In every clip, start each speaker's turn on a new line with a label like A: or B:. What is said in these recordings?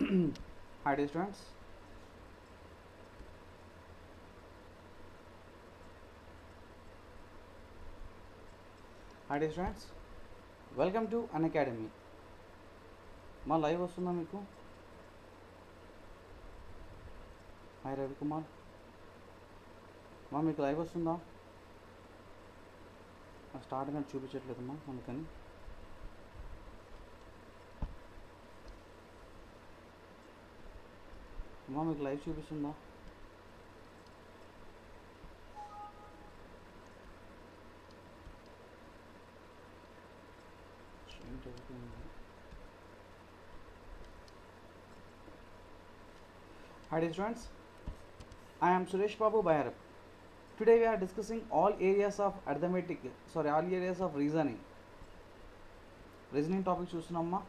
A: Hi dear students. Hi dear students. Welcome to Unacademy మా live వస్తుందా మీకు hi Ravikumar మా మీకు లైవ్ వస్తుందా స్టార్ట్ కానీ చూపించట్లేదమ్మా అందుకని అమ్మా మీకు లైవ్ చూపిస్తుందా ఏంటి అవుతుంది? Hi dear students, I am Suresh Babu Bayarap. Today we are discussing all areas of arithmetic, sorry, all areas of reasoning. Reasoning topic చూస్తున్నామ్మా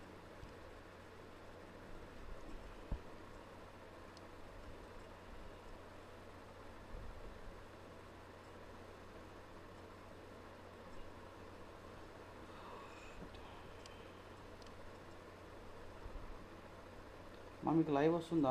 A: మా మీకు లైవ్ వస్తుందా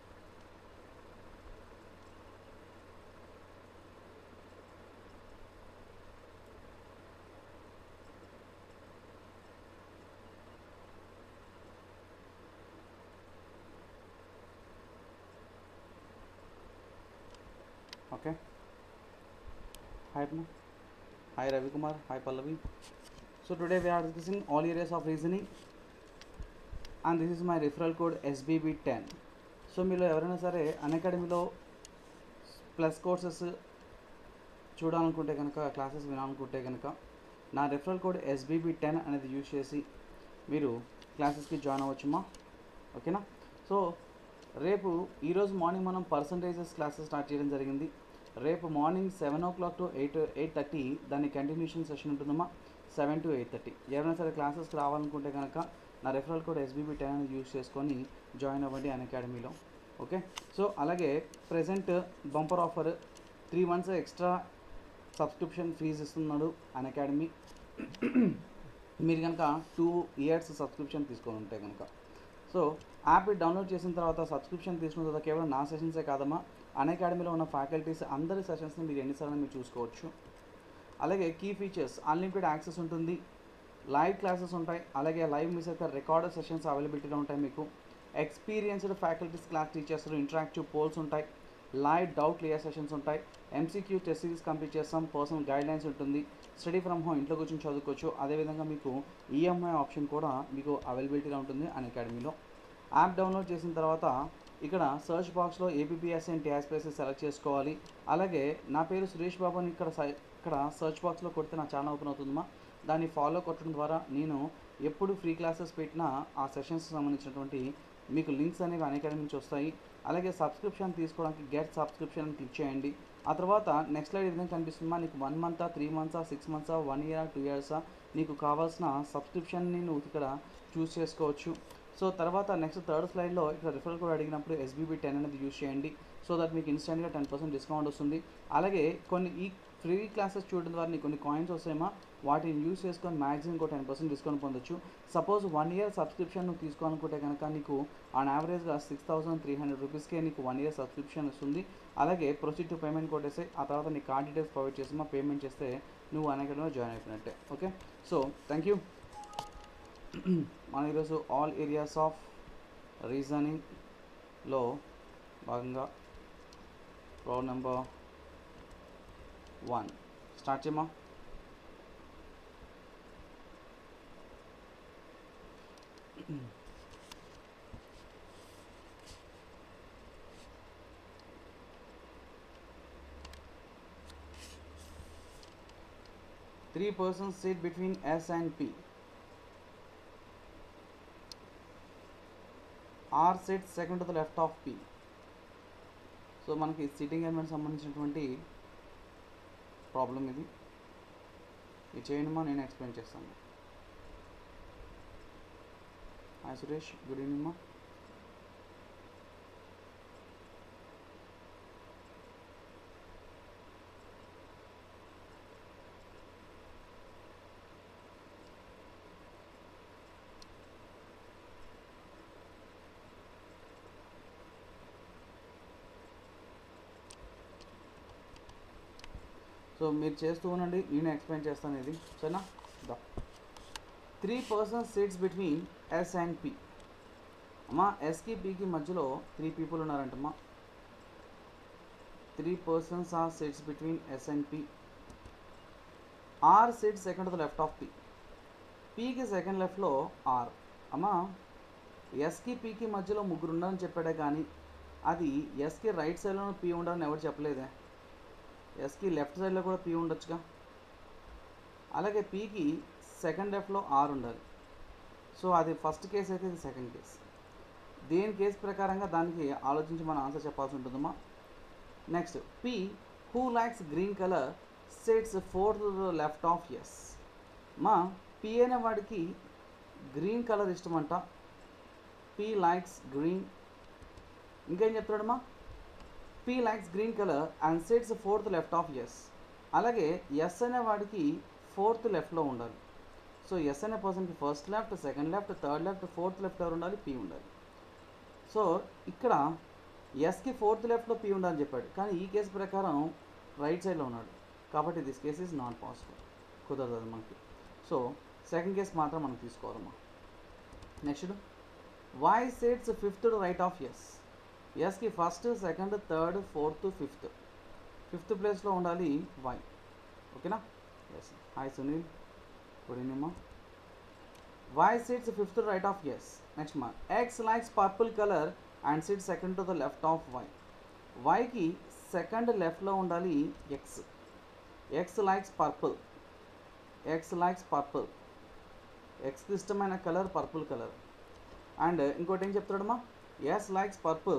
A: ఓకే హాయ్ అమ్మ hi Ravikumar hi Pallavi so today we are discussing all areas of reasoning and this is my referral code SBB ten so మీలో ఎవరైనా సరే అకాడమీలో plus courses చూడాలనుకుంటే కనుక క్లాసెస్ వినాలనుకుంటే కనుక నా రిఫరల్ కోడ్ ఎస్బీబీ టెన్ అనేది యూజ్ చేసి మీరు క్లాసెస్కి జాయిన్ అవ్వచ్చుమా ఓకేనా సో రేపు ఈరోజు మార్నింగ్ మనం పర్సంటేజెస్ క్లాసెస్ స్టార్ట్ చేయడం జరిగింది రేపు morning seven o'clock to eight eight thirty దాని కంటిన్యూషన్ సెషన్ ఉంటుందమ్మా సెవెన్ టు ఎయిట్ థర్టీ ఎవరైనా సరే క్లాసెస్కి రావాలనుకుంటే కనుక నా రెఫరల్ కోడ్ ఎస్బీబీ టెన్ అనేది యూజ్ చేసుకొని జాయిన్ అవ్వండి అన్ అకాడమీలో ఓకే సో అలాగే present bumper offer three months extra subscription fees ఇస్తున్నాడు అన్ అకాడమీ మీరు కనుక టూ ఇయర్స్ సబ్స్క్రిప్షన్ తీసుకొని ఉంటే కనుక సో యాప్ డౌన్లోడ్ చేసిన తర్వాత సబ్స్క్రిప్షన్ తీసుకున్న తర్వాత కేవలం నా సెషన్సే కాదమ్మా అన్ అకాడమీలో ఉన్న ఫ్యాకల్టీస్ అందరి సెషన్స్ని మీరు ఎన్నిసార్లు మీరు చూసుకోవచ్చు అలాగే కీ ఫీచర్స్ అన్లిమిటెడ్ యాక్సెస్ ఉంటుంది లైవ్ క్లాసెస్ ఉంటాయి అలాగే లైవ్ మిస్ అయితే రికార్డర్ సెషన్స్ అవైలబిలిటీలో ఉంటాయి మీకు experienced faculties class teachers interactive polls ఉంటాయి లైవ్ డౌట్ క్లియర్ సెషన్స్ ఉంటాయి ఎంసీక్యూ టెస్ట్ సిరీస్ కంప్లీట్ చేస్తాం పర్సనల్ గైడ్ లైన్స్ ఉంటుంది స్టడీ ఫ్రమ్ హోమ్ ఇంట్లో కూర్చొని చదువుకోవచ్చు అదేవిధంగా మీకు ఈఎంఐ ఆప్షన్ కూడా మీకు అవైలబిలిటీగా ఉంటుంది అన్ అకాడమీలో యాప్ డౌన్లోడ్ చేసిన తర్వాత ఇక్కడ సర్చ్ బాక్స్లో APS and TR places select చేసుకోవాలి అలాగే నా పేరు సురేష్ బాబు అని ఇక్కడ సై- ఇక్కడ సర్చ్ బాక్స్లో కొడితే నా ఛానల్ ఓపెన్ అవుతుందమ్మా దాన్ని ఫాలో కొట్టడం ద్వారా నేను ఎప్పుడు ఫ్రీ క్లాసెస్ పెట్టినా ఆ సెషన్స్ సంబంధించినటువంటి మీకు లింక్స్ అనేవి అనేక నుంచి వస్తాయి అలాగే సబ్స్క్రిప్షన్ తీసుకోవడానికి గెట్ సబ్స్క్రిప్షన్ అని క్లిక్ చేయండి ఆ తర్వాత నెక్స్ట్ స్లైడ్ ఏదైనా కనిపిస్తుందా నీకు వన్ మంతా త్రీ మంత్సా సిక్స్ మంత్సా వన్ ఇయర్ టూ ఇయర్సా నీకు కావాల్సిన సబ్స్క్రిప్షన్ని నువ్వు ఇక్కడ చూస్ చేసుకోవచ్చు సో తర్వాత నెక్స్ట్ థర్డ్ స్లైడ్లో ఇక్కడ రిఫరల్ కోడ్ అడిగినప్పుడు ఎస్బీబీ టెన్ అనేది యూస్ చేయండి సో దట్ మీకు ఇన్స్టెంట్గా టెన్ పర్సెంట్ డిస్కౌంట్ వస్తుంది అలాగే కొన్ని ఈ ఫ్రీ క్లాసెస్ చూడడం ద్వారా నీకు కొన్ని కాయిన్స్ వస్తాయేమో వాటిని యూస్ చేసుకొని మ్యాక్సిమం ఇంకో టెన్ పర్సెంట్ డిస్కౌంట్ పొందొచ్చు సపోజ్ వన్ ఇయర్ సబ్స్క్రిప్షన్ నువ్వు తీసుకోవాలనుకుంటే కనుక నీకు ఆన్ యావరేజ్గా సిక్స్ థౌసండ్ త్రీ హండ్రెడ్ రూపీస్కే నీకు వన్ ఇయర్ సబ్స్క్రిప్షన్ వస్తుంది అలాగే ప్రొసీడ్ టు పేమెంట్ కొట్టేస్తే ఆ తర్వాత నీ కార్డ్ డీటెయిల్స్ ప్రొవైడ్ చేసి మా పేమెంట్ చేస్తే నువ్వు అనేకలో జాయిన్ అయిపోయినట్టే ఓకే సో థ్యాంక్ యూ మన ఈరోజు ఆల్ ఏరియాస్ ఆఫ్ రీజనింగ్లో భాగంగా ప్రాబ్లం నెంబర్ వన్ స్టార్ట్ చేయమా three persons sit between S and P. R sits second to the left of P. So మనకి సిట్టింగ్ ఎలిమెంట్ సంబంధించినటువంటి ప్రాబ్లం ఇది ఇది చేయండిమా నేను ఎక్స్ప్లెయిన్ చేస్తాను హాయ్ సురేష్ గుడ్ ఈవినింగ్ మా సో మీరు చేస్తూ ఉండండి నేను ఎక్స్ప్లెయిన్ చేస్తాను ఇది సరేనా the three persons seats between S and P అమ్మా ఎస్కి పికి మధ్యలో త్రీ పీపుల్ ఉన్నారంటమ్మా three persons are seats between S and P R seat second the left of P పీకి సెకండ్ లెఫ్ట్లో ఆర్ అమ్మా ఎస్కి పీకి మధ్యలో ముగ్గురు ఉన్నారని చెప్పాడే కానీ అది ఎస్కి రైట్ సైడ్లో పీ ఉండాలని ఎవరు చెప్పలేదే ఎస్కి లెఫ్ట్ సైడ్లో కూడా పీ ఉండొచ్చుగా అలాగే పీకి సెకండ్ లెఫ్ట్లో ఆర్ ఉండాలి సో అది ఫస్ట్ కేసు అయితే ఇది సెకండ్ కేసు దేని కేసు ప్రకారంగా దానికి ఆలోచించి మనం ఆన్సర్ చెప్పాల్సి ఉంటుందమ్మా next P who likes green colour sets fourth left of S మా పి అనే వాడికి గ్రీన్ కలర్ ఇష్టమంట పి లైక్స్ గ్రీన్ ఇంకేం చెప్తాడమ్మా P likes green colour and sets fourth left of S అలాగే ఎస్ అనే వాడికి ఫోర్త్ లెఫ్ట్లో ఉండాలి సో ఎస్ అనే పర్సన్కి first left second left third left fourth left ఎవరు ఉండాలి పి ఉండాలి సో ఇక్కడ ఎస్కి ఫోర్త్ లెఫ్ట్లో పి ఉండాలని చెప్పాడు కానీ ఈ కేసు ప్రకారం రైట్ సైడ్లో ఉన్నాడు కాబట్టి this case is not possible కుదరదు అది మనకి సో సెకండ్ కేస్ మాత్రం మనం తీసుకోవాలమ్మా next Y sets fifth right of S ఎస్కి first second third fourth fifth fifth ప్లేస్లో ఉండాలి వై ఓకేనా S hi Sunil good evening మా Y sits fifth right of S next మా X likes purple colour and sit second to the left of Y వైకి సెకండ్ లెఫ్ట్లో ఉండాలి X X likes purple X likes purple ఎక్స్కి ఇష్టమైన colour purple colour and ఇంకోటి ఏం చెప్తాడమ్మా S likes purple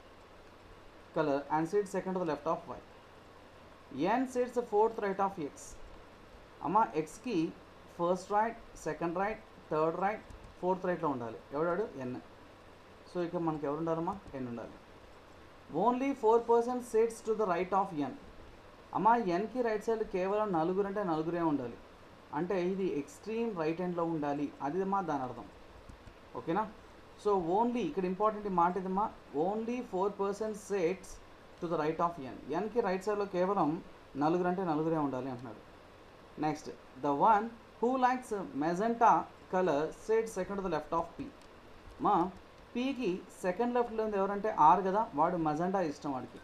A: colour and sit second to the left of Y N sits fourth right of X అమ్మ ఎక్స్కి first right second right third right fourth రైట్లో ఉండాలి ఎవడాడు ఎన్ సో ఇక మనకి ఎవరు ఉండాలమ్మా ఎన్ ఉండాలి only four percent seats to the right of N అమ్మ ఎన్కి రైట్ సైడ్ కేవలం నలుగురు అంటే నలుగురే ఉండాలి అంటే ఇది ఎక్స్ట్రీమ్ రైట్ హ్యాండ్లో ఉండాలి అది మా దాని అర్థం ఓకేనా సో ఓన్లీ ఇక్కడ ఇంపార్టెంట్ మాట ఇదమ్మా only four percent seats to the right of N ఎన్కి రైట్ సైడ్లో కేవలం నలుగురు అంటే నలుగురే ఉండాలి అంటున్నాడు next the one who likes magenta colour sit second the left of P మా పీకి సెకండ్ లెఫ్ట్లో ఉంది ఎవరంటే ఆర్ కదా వాడు మెజెంటా ఇష్టం వాడికి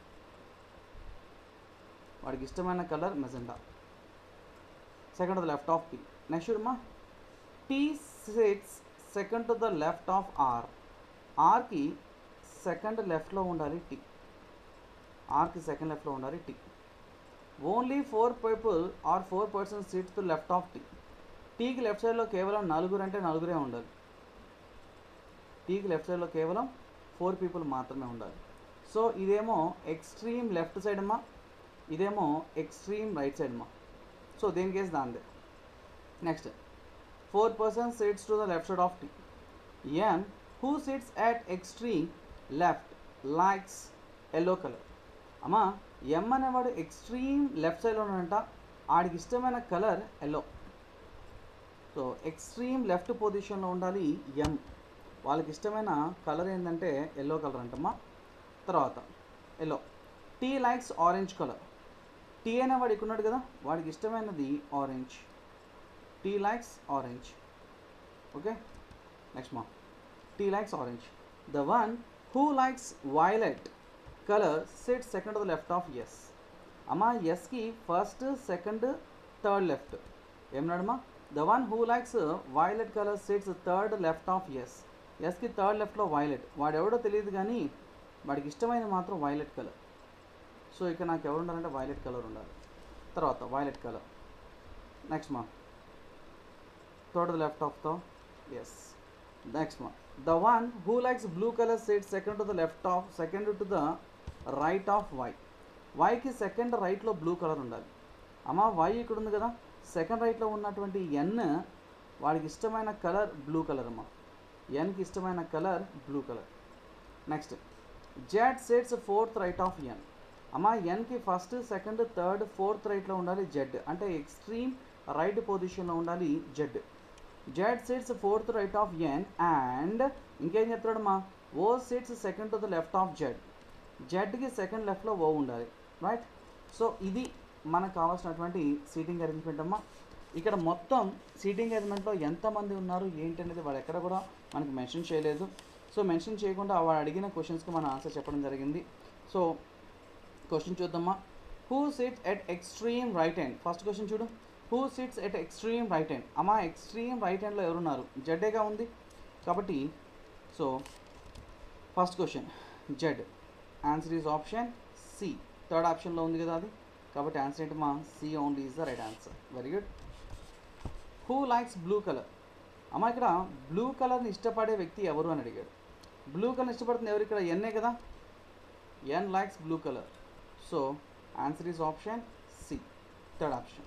A: వాడికి ఇష్టమైన colour magenta second the left of P next మా T sits second to the left of R ఆర్కి సెకండ్ లెఫ్ట్లో ఉండాలి టీ ఆర్కి సెకండ్ లెఫ్ట్లో ఉండాలి T only four people or four persons sit to left of T టీకి left సైడ్లో కేవలం నలుగురు అంటే నలుగురే ఉండాలి టీకి లెఫ్ట్ సైడ్లో కేవలం ఫోర్ పీపుల్ మాత్రమే ఉండాలి సో ఇదేమో ఎక్స్ట్రీమ్ లెఫ్ట్ సైడ్ అమ్మా ఇదేమో ఎక్స్ట్రీమ్ రైట్ సైడ్ అమ్మా సో దేని కేసు దాందే next four persons sits to the left side of T N who sits at extreme left likes yellow colour అమ్మా ఎం అనేవాడు ఎక్స్ట్రీమ్ లెఫ్ట్ సైడ్లో ఉన్నాడంట ఆడికి ఇష్టమైన colour yellow so extreme left పొజిషన్లో ఉండాలి ఎం వాళ్ళకి ఇష్టమైన కలర్ ఏంటంటే ఎల్లో కలర్ అంటమ్మా తర్వాత yellow T likes orange colour T అనేవాడు ఇక్కడ ఉన్నాడు కదా వాడికి ఇష్టమైనది orange T likes orange okay next మా T likes orange the one who likes violet colour sit second the left of S అమ్మా ఎస్కి ఫస్ట్ సెకండ్ థర్డ్ లెఫ్ట్ ఏమన్నాడమ్మా the one who likes violet colour sits third left of S ఎస్కి third లెఫ్ట్లో violet వాడు ఎవడో తెలియదు కానీ వాడికి ఇష్టమైనది మాత్రం వైలెట్ కలర్ సో ఇక్కడ నాకు ఎవరు ఉండాలంటే వైలెట్ కలర్ ఉండాలి తర్వాత వైలెట్ కలర్ నెక్స్ట్ మా third left of the S next మా the one who likes blue colour sit second to the left of second to the right of Y వైకి second రైట్లో బ్లూ కలర్ ఉండాలి అమ్మ why ఇక్కడ ఉంది కదా second రైట్లో ఉన్నటువంటి ఎన్ వాడికి ఇష్టమైన కలర్ బ్లూ కలర్ అమ్మ ఎన్కి ఇష్టమైన colour blue colour next Z sits fourth right of N అమ్మ ఎన్కి ఫస్ట్ సెకండ్ థర్డ్ ఫోర్త్ రైట్లో ఉండాలి జెడ్ అంటే ఎక్స్ట్రీమ్ రైట్ పొజిషన్లో ఉండాలి Z Z sits fourth right of N and ఇంకేం చెప్తాడమ్మా O sits second to the left of Z జెడ్కి సెకండ్ లెఫ్ట్లో ఓ ఉండాలి రైట్ సో ఇది మనకు కావాల్సినటువంటి సీటింగ్ అరేంజ్మెంట్ అమ్మా ఇక్కడ మొత్తం సీటింగ్ అరేంజ్మెంట్లో ఎంతమంది ఉన్నారు ఏంటి అనేది వాడు ఎక్కడ కూడా మనకి మెన్షన్ చేయలేదు సో మెన్షన్ చేయకుండా వాడు అడిగిన క్వశ్చన్స్కి మన ఆన్సర్ చెప్పడం జరిగింది సో క్వశ్చన్ చూద్దామా who sits at extreme right hand first question చూడు who sits at extreme right hand అమ్మా ఎక్స్ట్రీమ్ రైట్ హ్యాండ్లో ఎవరున్నారు జడ్డేగా ఉంది కాబట్టి so first question Z answer is option C third ఆప్షన్లో ఉంది కదా అది కాబట్టి ఆన్సర్ ఏంటి మా C only is the right answer very good who likes blue colour అమ్మ ఇక్కడ బ్లూ కలర్ని ఇష్టపడే వ్యక్తి ఎవరు అని అడిగాడు బ్లూ కలర్ ఇష్టపడుతుంది ఎవరు ఇక్కడ ఎన్నే కదా N likes blue colour so answer is option C third option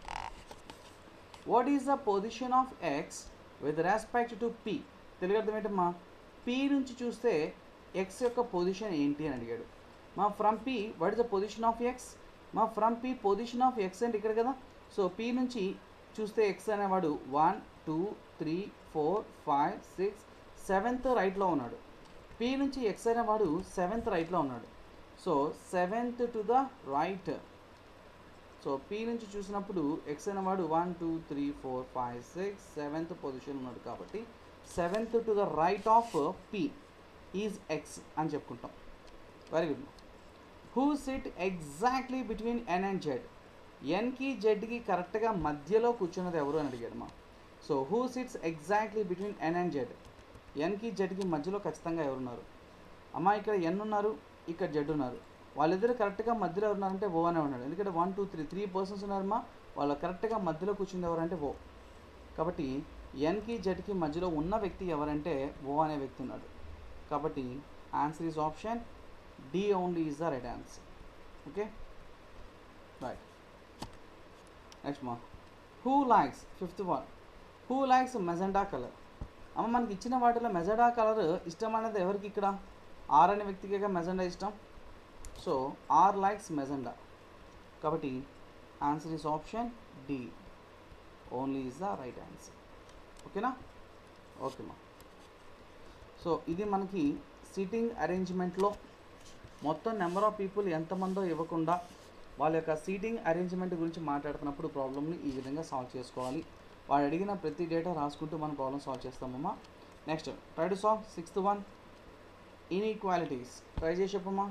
A: what is the position of X with respect to P Telugu అర్థం ఏంటమ్మా పి నుంచి చూస్తే ఎక్స్ యొక్క పొజిషన్ ఏంటి అని అడిగాడు మా from P what is the position of X మా from P position of X అంటే ఇక్కడ కదా సో పి నుంచి చూస్తే ఎక్స్ అనేవాడు one two three four five six seventh రైట్లో ఉన్నాడు పి నుంచి ఎక్స్ అనేవాడు సెవెంత్ రైట్లో ఉన్నాడు so seventh to the right so P నుంచి చూసినప్పుడు ఎక్స్ అనేవాడు one two three four five six seventh position ఉన్నాడు కాబట్టి seventh to the right of P is X అని చెప్పుకుంటాం very good who sit exactly between N and Z ఎన్కి జెడ్కి కరెక్ట్గా మధ్యలో కూర్చున్నది ఎవరు అని అడిగాడు మా so who sits exactly between N and Z ఎన్కి జెడ్కి మధ్యలో ఖచ్చితంగా ఎవరున్నారు అమ్మ ఇక్కడ ఎన్ ఉన్నారు ఇక్కడ జెడ్ ఉన్నారు వాళ్ళిద్దరు కరెక్ట్గా మధ్యలో ఉన్నారంటే ఓ అనే ఉన్నాడు ఎందుకంటే one two three three persons ఉన్నారమ్మా వాళ్ళు కరెక్ట్గా మధ్యలో కూర్చుంది ఎవరంటే ఓ కాబట్టి ఎన్కి జెడ్కి మధ్యలో ఉన్న వ్యక్తి ఎవరంటే ఓ అనే వ్యక్తి ఉన్నాడు కాబట్టి answer is option D only is the right answer okay right next మా who likes fifth one who likes magenta colour అమ్మ మనకి ఇచ్చిన వాటిలో మెజెండా కలర్ ఇష్టమైనది ఎవరికి ఇక్కడ ఆర్ అనే వ్యక్తికి మెజెండా ఇష్టం సో ఆర్ లైక్స్ మెజెండా కాబట్టి answer is option D only is the right answer ఓకేనా ఓకే మా సో ఇది మనకి సీటింగ్ అరేంజ్మెంట్లో మొత్తం నెంబర్ ఆఫ్ పీపుల్ ఎంతమందో ఇవ్వకుండా వాళ్ళ యొక్క సీటింగ్ అరేంజ్మెంట్ గురించి మాట్లాడుతున్నప్పుడు ప్రాబ్లమ్ని ఈ విధంగా సాల్వ్ చేసుకోవాలి వాడు అడిగిన ప్రతి డేటా రాసుకుంటూ మనం ప్రాబ్లమ్ సాల్వ్ చేస్తామమ్మా next try to solve sixth one inequalities try చేసి చెప్పమ్మా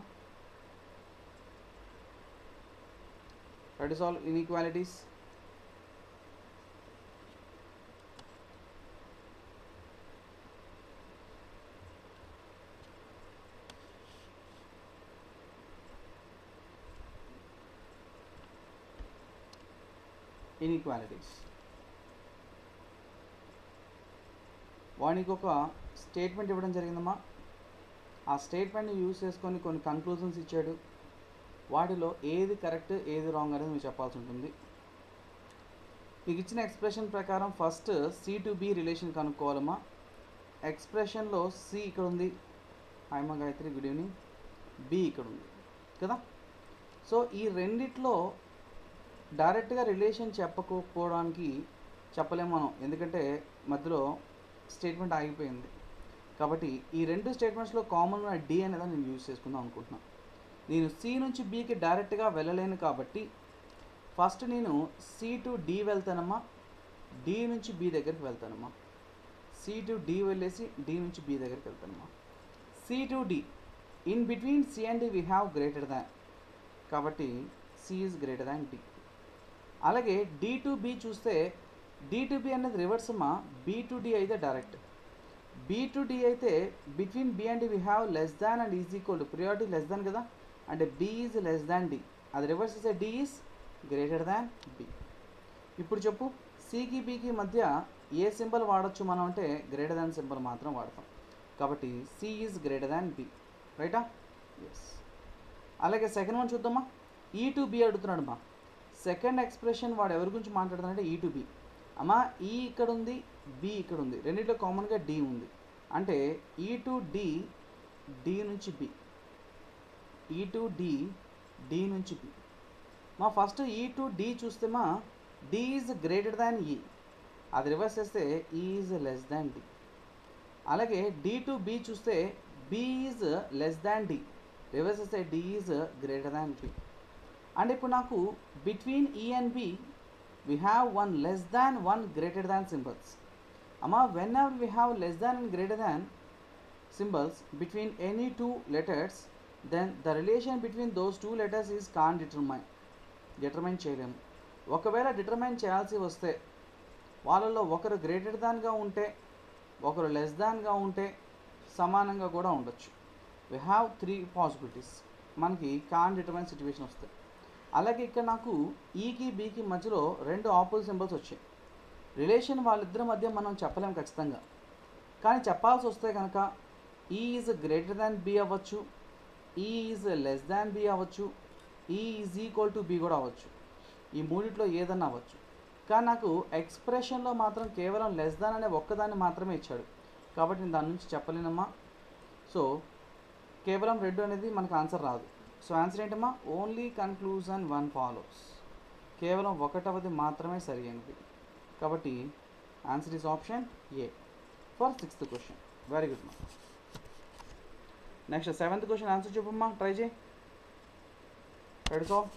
A: try to solve inequalities inequalities వానికి ఒక స్టేట్మెంట్ ఇవ్వడం జరిగిందమ్మా ఆ స్టేట్మెంట్ని యూజ్ చేసుకొని కొన్ని కన్క్లూజన్స్ ఇచ్చాడు వాటిలో ఏది కరెక్ట్ ఏది రాంగ్ అనేది మీరు చెప్పాల్సి ఉంటుంది మీకు ఇచ్చిన ఎక్స్ప్రెషన్ ప్రకారం first C to B relation కనుక్కోవాలమ్మా ఎక్స్ప్రెషన్లో సి ఇక్కడ ఉంది హాయమ్మ గాయత్రి గుడ్ ఈవినింగ్ బి ఇక్కడ ఉంది కదా సో ఈ రెండిట్లో డైరెక్ట్గా రిలేషన్ చెప్పకపోవడానికి చెప్పలేము మనం ఎందుకంటే మధ్యలో స్టేట్మెంట్ ఆగిపోయింది కాబట్టి ఈ రెండు స్టేట్మెంట్స్లో కామన్ ఉన్న డి అనేది నేను యూజ్ చేసుకుందాం అనుకుంటున్నాను నేను సి నుంచి బికి డైరెక్ట్గా వెళ్ళలేను కాబట్టి ఫస్ట్ నేను సి టు డి వెళ్తానమ్మా డి నుంచి బి దగ్గరికి వెళ్తానమ్మా సి టు డి వెళ్ళేసి డి నుంచి బి దగ్గరికి వెళ్తానమ్మా C to D in between C and D we have greater than కాబట్టి C is greater than D అలాగే డి టు బి చూస్తే డి టు బి అనేది రివర్స్ అమ్మా బి టు డి అయితే డైరెక్ట్ బి టు డి అయితే between B and D we have less than and is equal priority less than కదా అంటే B is less than D అది reverse ఇస్తే D is greater than B ఇప్పుడు చెప్పు సికి బికి మధ్య ఏ సింబల్ వాడచ్చు మనం అంటే గ్రేటర్ దాన్ సింబల్ మాత్రం వాడతాం కాబట్టి C is greater than B రైటా ఎస్ అలాగే సెకండ్ వన్ చూద్దామా ఈ టు బి అడుగుతున్నాడు మా సెకండ్ ఎక్స్ప్రెషన్ వాడు ఎవరి గురించి మాట్లాడుతున్నాడంటే ఈ టు బి అమ్మా ఈ ఇక్కడ ఉంది బి ఇక్కడ ఉంది రెండిట్లో కామన్గా డి ఉంది అంటే ఈ టు డి డి నుంచి B E to D D నుంచి బి మా ఫస్ట్ ఈ టు డి చూస్తే మా డి ఈజ్ గ్రేటర్ దాన్ ఈ అది రివర్స్ చేస్తే E is less than D అలాగే డి టు బి చూస్తే B is less than D reverse చేస్తే D is greater than B and ఇప్పుడు నాకు between E and B we have one less than one greater than symbols అమ్మా whenever we have less than and greater than symbols between any two letters then the relation between those two letters is can determine determine చేయలేము ఒకవేళ determine చేయాల్సి వస్తే వాళ్ళలో ఒకరు greater దాన్గా ఉంటే ఒకరు less దాన్గా ఉంటే సమానంగా కూడా ఉండొచ్చు వి హ్యావ్ త్రీ పాసిబిలిటీస్ మనకి కాన్ డిటర్మైన్ సిచ్యువేషన్ వస్తాయి అలాగే ఇక్కడ నాకు ఈకి బీకి మధ్యలో రెండు ఆపోజిట్ సింబల్స్ వచ్చాయి రిలేషన్ వాళ్ళిద్దరి మధ్య మనం చెప్పలేం ఖచ్చితంగా కానీ చెప్పాల్సి వస్తే కనుక ఈ ఈజ్ గ్రేటర్ దాన్ బి అవ్వచ్చు ఈ ఈజ్ లెస్ దాన్ బి అవ్వచ్చు ఈ ఈజ్ ఈక్వల్ టు బి కూడా అవ్వచ్చు ఈ మూడిట్లో ఏదన్నా అవ్వచ్చు కానీ నాకు ఎక్స్ప్రెషన్లో మాత్రం కేవలం లెస్ దాన్ అనే ఒక్కదాన్ని మాత్రమే ఇచ్చాడు కాబట్టి నేను దాని నుంచి చెప్పలేనమ్మా సో కేవలం రెండు అనేది మనకు ఆన్సర్ రాదు సో ఆన్సర్ ఏంటమ్మా ఓన్లీ కన్క్లూజన్ వన్ ఫాలోస్ కేవలం ఒకటవది మాత్రమే సరి అయినది కాబట్టి answer is option A for sixth question very good మా నెక్స్ట్ సెవెంత్ క్వశ్చన్ ఆన్సర్ చెప్పమ్మా ట్రై చేయి రెడీ సాల్వ్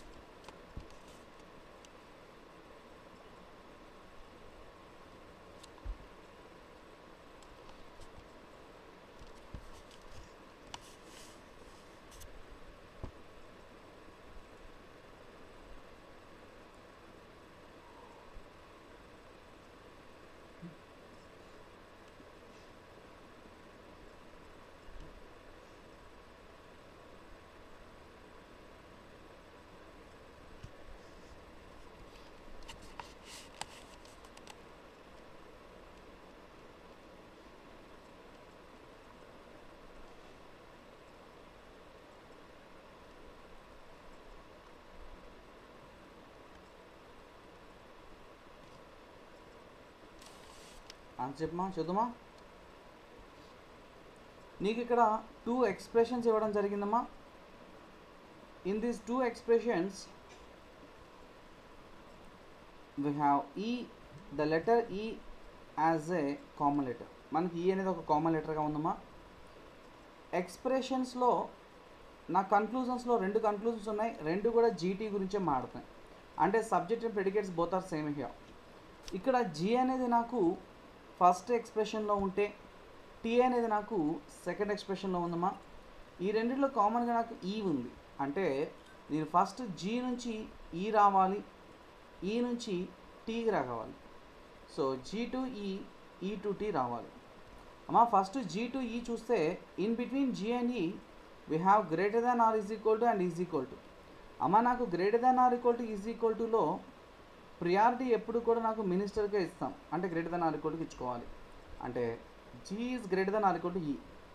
A: ఆన్సర్ చెప్పమా చూద్దామా నీకు ఇక్కడ టూ ఎక్స్ప్రెషన్స్ ఇవ్వడం జరిగిందమ్మా in these two expressions we have e the letter e as a common letter మనకి ఈ అనేది ఒక కామన్ లెటర్గా ఉందమ్మా ఎక్స్ప్రెషన్స్లో నా కన్క్లూజన్స్లో రెండు కన్క్లూజన్స్ ఉన్నాయి రెండు కూడా జీటీ గురించే మాడుతున్నాయి అంటే subject and predicates both are same here ఇక్కడ జీ అనేది నాకు ఫస్ట్ ఎక్స్ప్రెషన్లో ఉంటే టీ అనేది నాకు సెకండ్ ఎక్స్ప్రెషన్లో ఉందమ్మా ఈ రెండిట్లో కామన్గా నాకు ఈ ఉంది అంటే నేను ఫస్ట్ జీ నుంచి ఈ రావాలి ఈ నుంచి టీకి రావాలి సో జీ టు ఈ ఈ టు టీ రావాలి అమ్మా ఫస్ట్ జీ టు ఈ చూస్తే in between G and E we have greater than or is equal to and is equal to అమ్మ నాకు greater than or equal to is equal టులో priority ఎప్పుడు కూడా నాకు మినిస్టర్కే ఇస్తాం అంటే గ్రేటర్ దాన్ ఆర్ ఈక్వల్ టుకి ఇచ్చుకోవాలి అంటే G is greater than or equal to E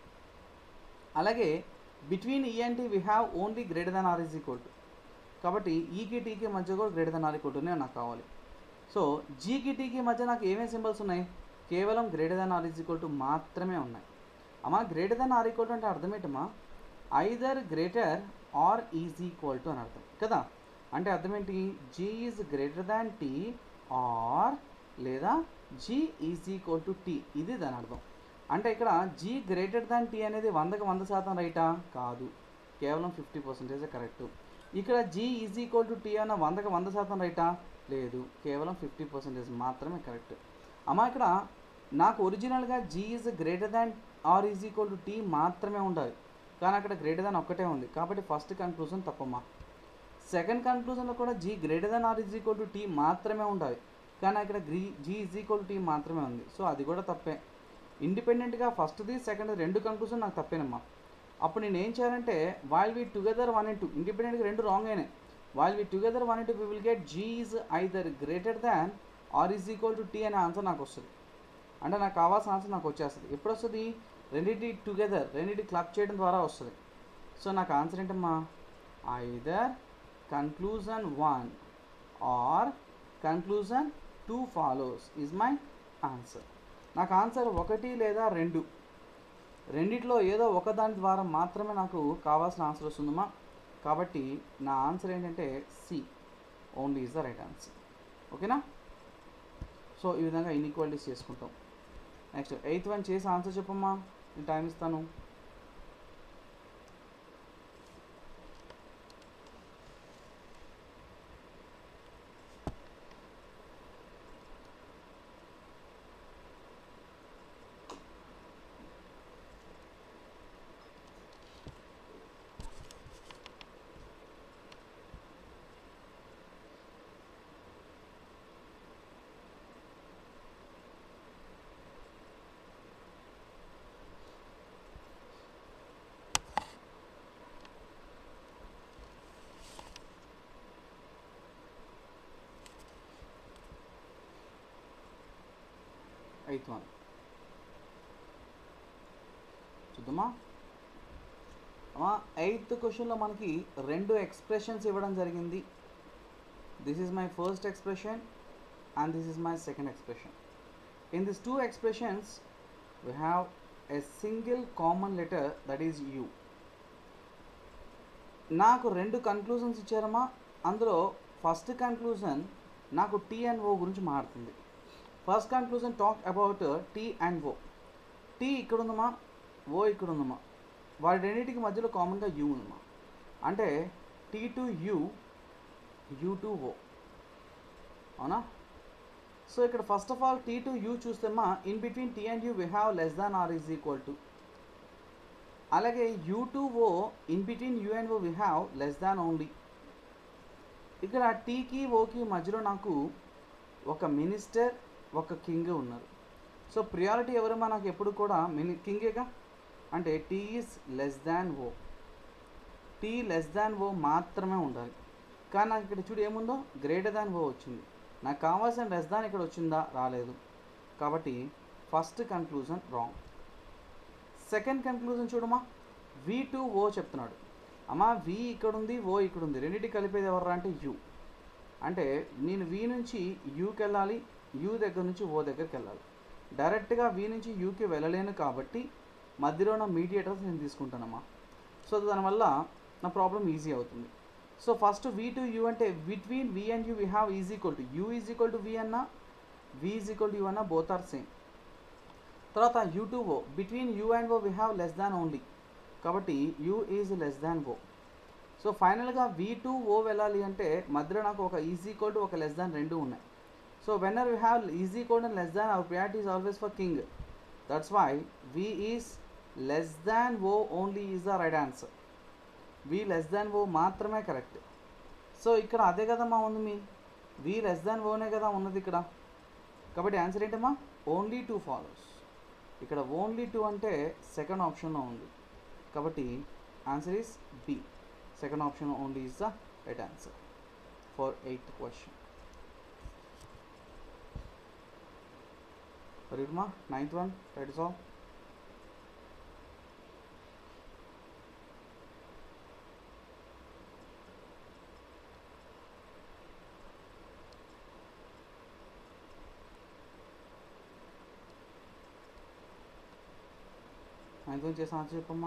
A: అలాగే between E and we have only greater than or is equal to కాబట్టి ఈకి టీకి మధ్య కూడా గ్రేటర్ దాన్ ఆర్ ఈక్వల్ టునే నాకు కావాలి సో జీకి టీకి మధ్య నాకు ఏమేమి సింబల్స్ ఉన్నాయి కేవలం greater than or is equal to మాత్రమే ఉన్నాయి అమ్మా greater than or equal to అంటే అర్థం ఏంటమ్మా either greater or is equal to అని అర్థం కదా అంటే అర్థం ఏంటి G is greater than T or లేదా G is equal to T ఇది దాని అర్థం అంటే ఇక్కడ జీ గ్రేటర్ దాన్ టీ అనేది వందకి వంద శాతం రైటా కాదు కేవలం ఫిఫ్టీ పర్సెంటేజ్ కరెక్ట్ ఇక్కడ G is equal to T అన్న వందకి వంద శాతం రైటా లేదు కేవలం ఫిఫ్టీ పర్సెంటేజ్ మాత్రమే కరెక్ట్ అమ్మా ఇక్కడ నాకు ఒరిజినల్గా G is greater than or is equal to T మాత్రమే ఉండాలి కానీ అక్కడ గ్రేటర్ దాన్ ఒక్కటే ఉంది కాబట్టి ఫస్ట్ కన్క్లూజన్ తప్పమ్మా సెకండ్ కన్క్లూజన్లో కూడా G greater than or is equal to T మాత్రమే ఉండాలి కానీ అక్కడ గ్రీ G is equal to T మాత్రమే ఉంది సో అది కూడా తప్పే ఇండిపెండెంట్గా ఫస్ట్ది సెకండ్ రెండు కన్క్లూజన్ నాకు తప్పేనమ్మా అప్పుడు నేను ఏం చేయాలంటే while we together one and two ఇండిపెండెంట్గా రెండు రాంగ్ అయినాయి while we together one and two we will get G is either greater than or is equal to T అనే ఆన్సర్ నాకు వస్తుంది అంటే నాకు కావాల్సిన ఆన్సర్ నాకు వచ్చేస్తుంది ఎప్పుడు వస్తుంది రెండింటి టుగెదర్ రెండింటి క్లబ్ చేయడం ద్వారా వస్తుంది సో నాకు ఆన్సర్ ఏంటమ్మా either conclusion one or conclusion two follows is my answer నాకు ఆన్సర్ ఒకటి లేదా రెండు రెండిట్లో ఏదో ఒకదాని ద్వారా మాత్రమే నాకు కావాల్సిన ఆన్సర్ వస్తుందమ్మా కాబట్టి నా ఆన్సర్ ఏంటంటే C only is the right answer ఓకేనా సో ఈ విధంగా ఇన్ఈక్వాలిటీస్ చేసుకుంటాం నెక్స్ట్ ఎయిత్ వన్ చేసి ఆన్సర్ చెప్పమ్మా నేను టైం ఇస్తాను ఎయిత్ వన్ చూద్దామా అమ్మా ఎయిత్ క్వశ్చన్లో మనకి రెండు ఎక్స్ప్రెషన్స్ ఇవ్వడం జరిగింది this is my first expression and this is my second expression in this two expressions we have a single common letter that is u నాకు రెండు కన్క్లూజన్స్ ఇచ్చారమ్మా అందులో ఫస్ట్ కన్క్లూజన్ నాకు టీ అండ్ ఓ గురించి మారుతుంది first conclusion talk about T and O T ఇక్కడ ఉందమ్మా ఓ ఇక్కడ ఉందమ్మా వాటి రెండింటికి మధ్యలో కామన్గా యూ ఉందమ్మా అంటే T to U U to O అవునా సో ఇక్కడ first of all T to U చూస్తేమా in between T and U we have less than or is equal to అలాగే U to O in between U and O we have less than only ఇక్కడ టీకి ఓకి మధ్యలో నాకు ఒక minister ఒక king ఉన్నారు so priority ఎవరమ్మా నాకు ఎప్పుడు కూడా మిని కింగేగా అంటే T is less than O T less than O మాత్రమే ఉండాలి కానీ నాకు ఇక్కడ చూడు ఏముందో గ్రేటర్ దాన్ ఓ వచ్చింది నాకు కావాల్సిన లెస్ దాన్ ఇక్కడ వచ్చిందా రాలేదు కాబట్టి first conclusion wrong second conclusion చూడమా వి టు ఓ చెప్తున్నాడు అమ్మా వి ఇక్కడ ఉంది ఓ ఇక్కడ ఉంది రెండింటి కలిపేది ఎవరు అంటే యూ అంటే నేను వి నుంచి యూకి వెళ్ళాలి యూ దగ్గర నుంచి ఓ దగ్గరికి వెళ్ళాలి డైరెక్ట్గా వి నుంచి యూకి వెళ్ళలేను కాబట్టి మధ్యలో ఉన్న మీడియేటర్స్ నేను తీసుకుంటానమ్మా సో దానివల్ల నా ప్రాబ్లం ఈజీ అవుతుంది so first V to U అంటే between V and U we have is equal to U is equal to V అన్న V is equal to U అన్న బోత్ ఆర్ సేమ్ తర్వాత U to O between U and O we have less than only కాబట్టి U is less than O so ఫైనల్గా V to O వెళ్ళాలి అంటే మధ్యలో నాకు ఒక ఈజీ కోడ్ ఒక లెస్ దాన్ రెండు ఉన్నాయి so when are we have easy code and less than our priority is always for king that's why V is less than O only is the right answer V less than O మాత్రమే correct so ఇక్కడ అదే కదమ్మా ఉంది మీ వి less దాన్ ఓనే కదా ఉన్నది ఇక్కడ కాబట్టి answer ఏంటమ్మా ఓన్లీ టూ ఫాలోస్ ఇక్కడ ఓన్లీ టూ అంటే సెకండ్ ఆప్షన్లో ఉంది కాబట్టి answer is B second option only is the right answer for eighth question రీడ్మా ninth one right is all ninth one చేసిన ఆన్సర్ చెప్పమ్మా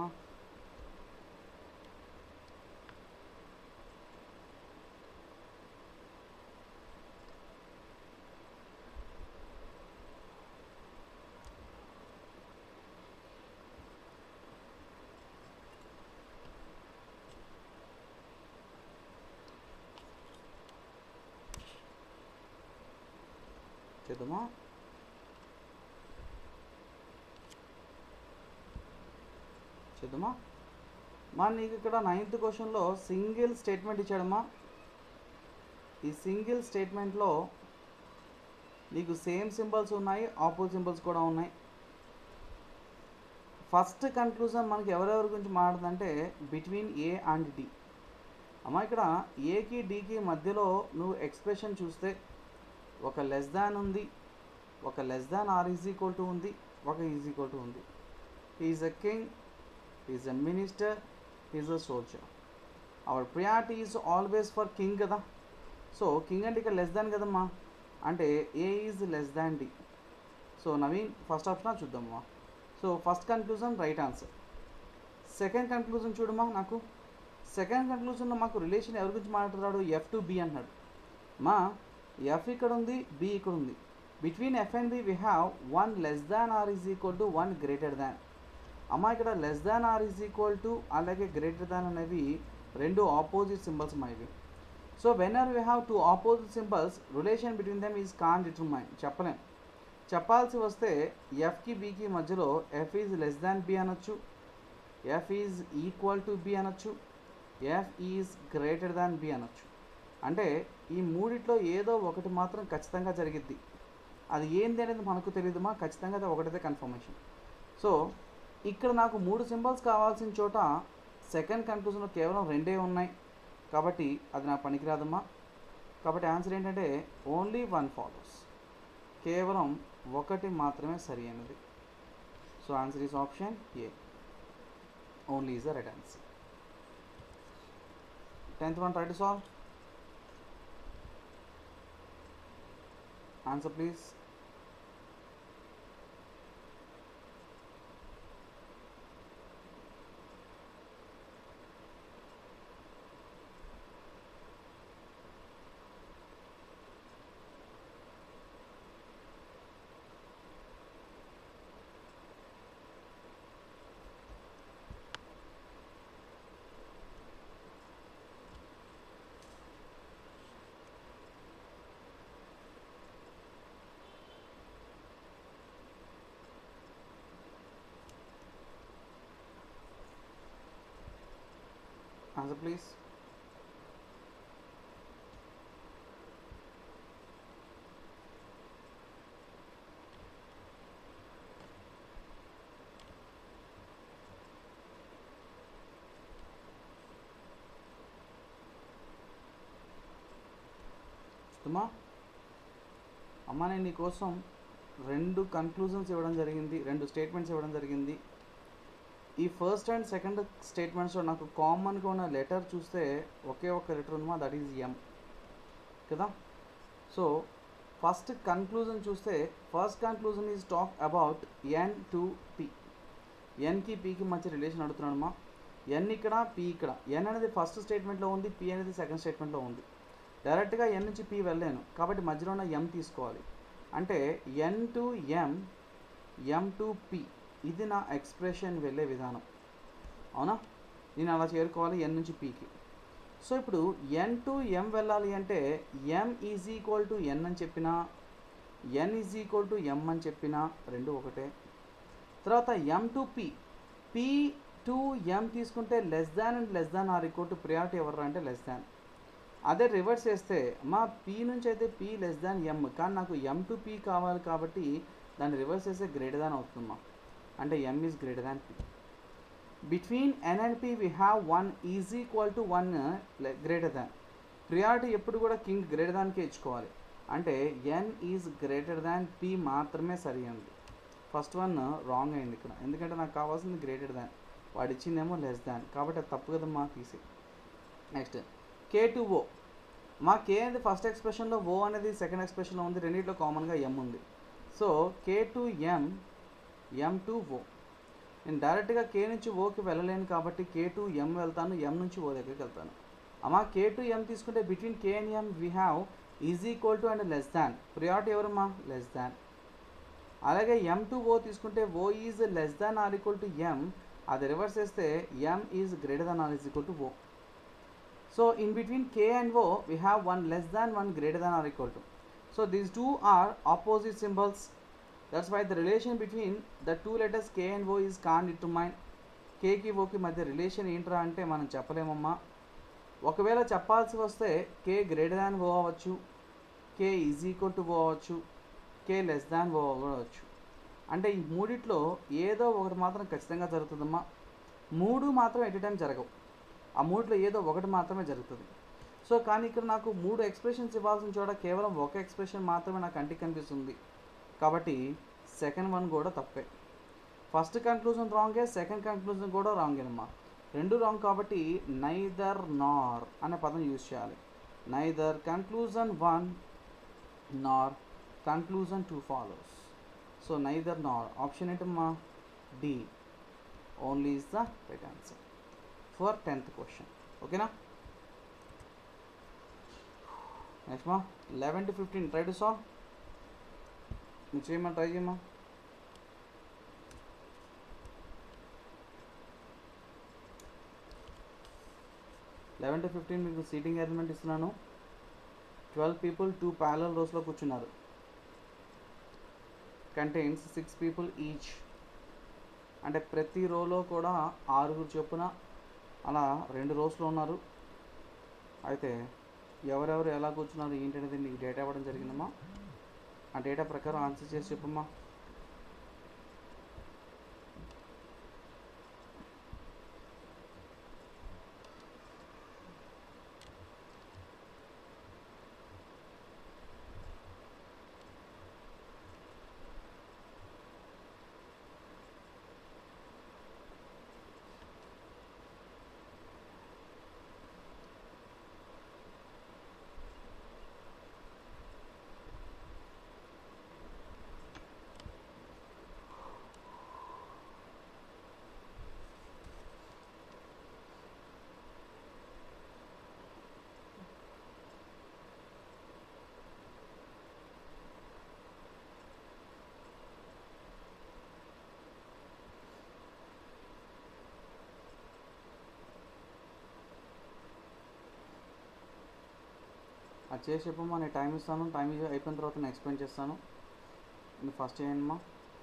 A: చేద్దామా చేద్దామా మా నీకు ఇక్కడ నైన్త్ క్వశ్చన్లో సింగిల్ స్టేట్మెంట్ ఇచ్చాడమ్మా ఈ సింగిల్ స్టేట్మెంట్లో నీకు సేమ్ సింబల్స్ ఉన్నాయి ఆపోజిట్ సింబల్స్ కూడా ఉన్నాయి ఫస్ట్ కన్క్లూజన్ మనకి ఎవరెవరి గురించి మాట్లాడుతుందంటే బిట్వీన్ ఏ అండ్ డి అమ్మా ఇక్కడ ఏకి డికి మధ్యలో నువ్వు ఎక్స్ప్రెషన్ చూస్తే ఒక లెస్ దాన్ ఉంది ఒక less than or is equal to ఉంది ఒక ఈజ్ ఈక్వల్ టు ఉంది is a king is a minister is a soldier our priority is always for king కదా సో కింగ్ అంటే ఇక్కడ లెస్ దాన్ కదమ్మా అంటే A is less than D so Naveen first option చూద్దామమ్మా so first conclusion right answer second conclusion చూడమ్మా నాకు second కన్క్లూజన్లో మాకు relation ఎవరి గురించి మాట్లాడుతున్నాడు ఎఫ్ టు బి అన్నాడు మా ఎఫ్ ఇక్కడ ఉంది బి ఇక్కడ ఉంది between F and B we have one less than or is equal to one greater than అమ్మ ఇక్కడ less than or is equal to అలాగే గ్రేటర్ దాన్ అనేవి రెండు ఆపోజిట్ సింబల్స్ ఇవి so when are we have two opposite symbols relation between them is can determine చెప్పలేం చెప్పాల్సి వస్తే ఎఫ్కి బీకి మధ్యలో F is less than B అనొచ్చు F is equal to B అనొచ్చు F is greater than B అనొచ్చు అంటే ఈ మూడిట్లో ఏదో ఒకటి మాత్రం ఖచ్చితంగా జరిగిద్ది అది ఏంది అనేది మనకు తెలియదుమా ఖచ్చితంగా అది ఒకటిదే కన్ఫర్మేషన్ సో ఇక్కడ నాకు మూడు సింబల్స్ కావాల్సిన చోట సెకండ్ కన్క్లూజన్లో కేవలం రెండే ఉన్నాయి కాబట్టి అది నాకు పనికిరాదమ్మా కాబట్టి ఆన్సర్ ఏంటంటే ఓన్లీ వన్ ఫాలోస్ కేవలం ఒకటి మాత్రమే సరి అయినది so answer is option A only is the right answer tenth one try to solve answer please Answer please. సుమా అమ్మ నేను నీకోసం రెండు కన్క్లూజన్స్ ఇవ్వడం జరిగింది రెండు స్టేట్మెంట్స్ ఇవ్వడం జరిగింది ఈ ఫస్ట్ అండ్ సెకండ్ స్టేట్మెంట్స్లో నాకు కామన్గా ఉన్న లెటర్ చూస్తే ఒకే ఒక లెటర్ ఉందమ్మా దట్ ఈజ్ ఎం కదా సో ఫస్ట్ కన్క్లూజన్ చూస్తే first conclusion is talk about N to P ఎన్కి పికి మధ్య రిలేషన్ అడుగుతున్నాడమ్మా ఎన్ ఇక్కడ పి ఇక్కడ ఎన్ అనేది ఫస్ట్ స్టేట్మెంట్లో ఉంది పి అనేది సెకండ్ స్టేట్మెంట్లో ఉంది డైరెక్ట్గా ఎన్ నుంచి పి వెళ్ళలేను కాబట్టి మధ్యలో ఉన్న ఎం తీసుకోవాలి అంటే N to M M to P ఇది నా ఎక్స్ప్రెషన్ వెళ్ళే విధానం అవునా నేను అలా చేరుకోవాలి ఎన్ నుంచి పీకి సో ఇప్పుడు ఎన్ టు ఎం వెళ్ళాలి అంటే M is equal to N అని చెప్పిన N is equal to M అని చెప్పిన రెండు ఒకటే తర్వాత M to P P to M తీసుకుంటే less than and less than or equal to priority ఎవరు అంటే లెస్ దాన్ అదే రివర్స్ చేస్తే మా పి నుంచి అయితే పి లెస్ దాన్ ఎం కానీ నాకు ఎం టు పి కావాలి కాబట్టి దాన్ని రివర్స్ చేస్తే గ్రేటర్ దాన్ అవుతుందమ్మా అంటే M is greater than P between N and P we have one is equal to one greater than priority ఎప్పుడు కూడా కింగ్ గ్రేటర్ దాన్కే ఇచ్చుకోవాలి అంటే N is greater than P మాత్రమే సరి ఉంది ఫస్ట్ వన్ రాంగ్ అయింది ఇక్కడ ఎందుకంటే నాకు కావాల్సింది గ్రేటర్ దాన్ వాడు ఇచ్చిందేమో లెస్ దాన్ కాబట్టి అది తప్పు కదమ్మా తీసి నెక్స్ట్ కే టు ఓ మా కే అనేది ఫస్ట్ ఎక్స్ప్రెషన్లో ఓ అనేది సెకండ్ ఎక్స్ప్రెషన్లో ఉంది రెండింటిలో కామన్గా ఎం ఉంది so K to M M to O నేను డైరెక్ట్గా కే నుంచి ఓకి వెళ్ళలేను కాబట్టి కే టు ఎం వెళ్తాను ఎం నుంచి ఓ దగ్గరికి వెళ్తాను అమ్మా కే టు ఎం తీసుకుంటే between K and M we have is equal to and less than priority ఎవరమ్మా లెస్ దాన్ అలాగే ఎం టు ఓ తీసుకుంటే O is less than or equal to M అది రివర్స్ చేస్తే M is greater than or is equal to O so in between K and O we have one less than one greater than or equal to so these two are opposite symbols that's why the relation between the two letters K and O is can determine కేకి ఓకి మధ్య రిలేషన్ ఏంట్రా అంటే మనం చెప్పలేమమ్మా ఒకవేళ చెప్పాల్సి వస్తే కే గ్రేటర్ దాన్ ఓ అవ్వచ్చు K is equal to O అవ్వచ్చు కే లెస్ దాన్ ఓ అవ్వచ్చు అంటే ఈ మూడిట్లో ఏదో ఒకటి మాత్రం ఖచ్చితంగా జరుగుతుందమ్మా మూడు మాత్రం ఎట్ టైం జరగవు ఆ మూడిలో ఏదో ఒకటి మాత్రమే జరుగుతుంది సో కానీ ఇక్కడ నాకు మూడు ఎక్స్ప్రెషన్స్ ఇవ్వాల్సిన చోట కేవలం ఒక ఎక్స్ప్రెషన్ మాత్రమే నాకు కంటికి కనిపిస్తుంది కాబట్టి సెకండ్ వన్ కూడా తప్పే ఫస్ట్ కన్క్లూజన్ రాంగే సెకండ్ కన్క్లూజన్ కూడా రాంగేనమ్మా రెండు రాంగ్ కాబట్టి నైదర్ నార్ అనే పదం యూజ్ చేయాలి neither conclusion one nor conclusion two follows so neither nor option ఏంటమ్మా D only is the right answer for tenth question ఓకేనా నెక్స్ట్ మా eleven to fifteen try to solve నువ్వు చేయమా ట్రై చేయమా లెవెన్ టు ఫిఫ్టీన్ మీకు seating arrangement ఇస్తున్నాను twelve people two parallel రోస్లో కూర్చున్నారు కంటైన్స్ సిక్స్ పీపుల్ ఈచ్ అంటే ప్రతి రోలో కూడా ఆరుగురు చొప్పున అలా రెండు రోస్లో ఉన్నారు అయితే ఎవరెవరు ఎలా కూర్చున్నారు ఏంటనేది నీకు డేటా ఇవ్వడం జరిగిందమ్మా ఆ డేటా ప్రకారం ఆన్సర్ చేసి చెప్పమ్మా అది చేసి చెప్పమ్మా నేను టైం ఇస్తాను టైం ఇ- అయిపోయిన తర్వాత నేను ఎక్స్ప్లెయిన్ చేస్తాను మీరు ఫస్ట్ చేయండి అమ్మా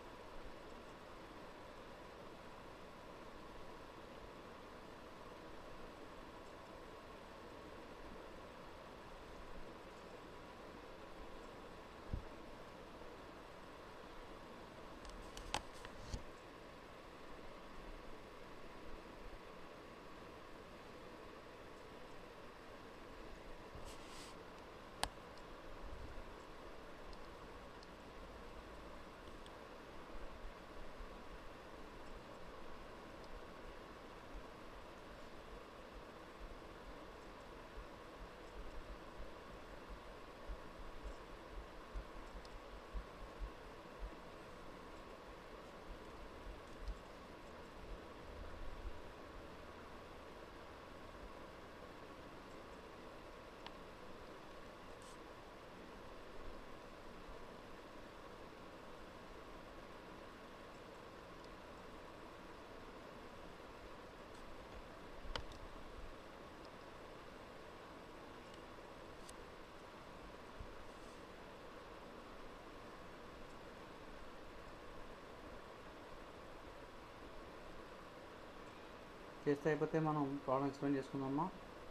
A: చేస్తే అయిపోతే మనం ప్రాబ్లం ఎక్స్ప్లెయిన్ చేసుకుందామా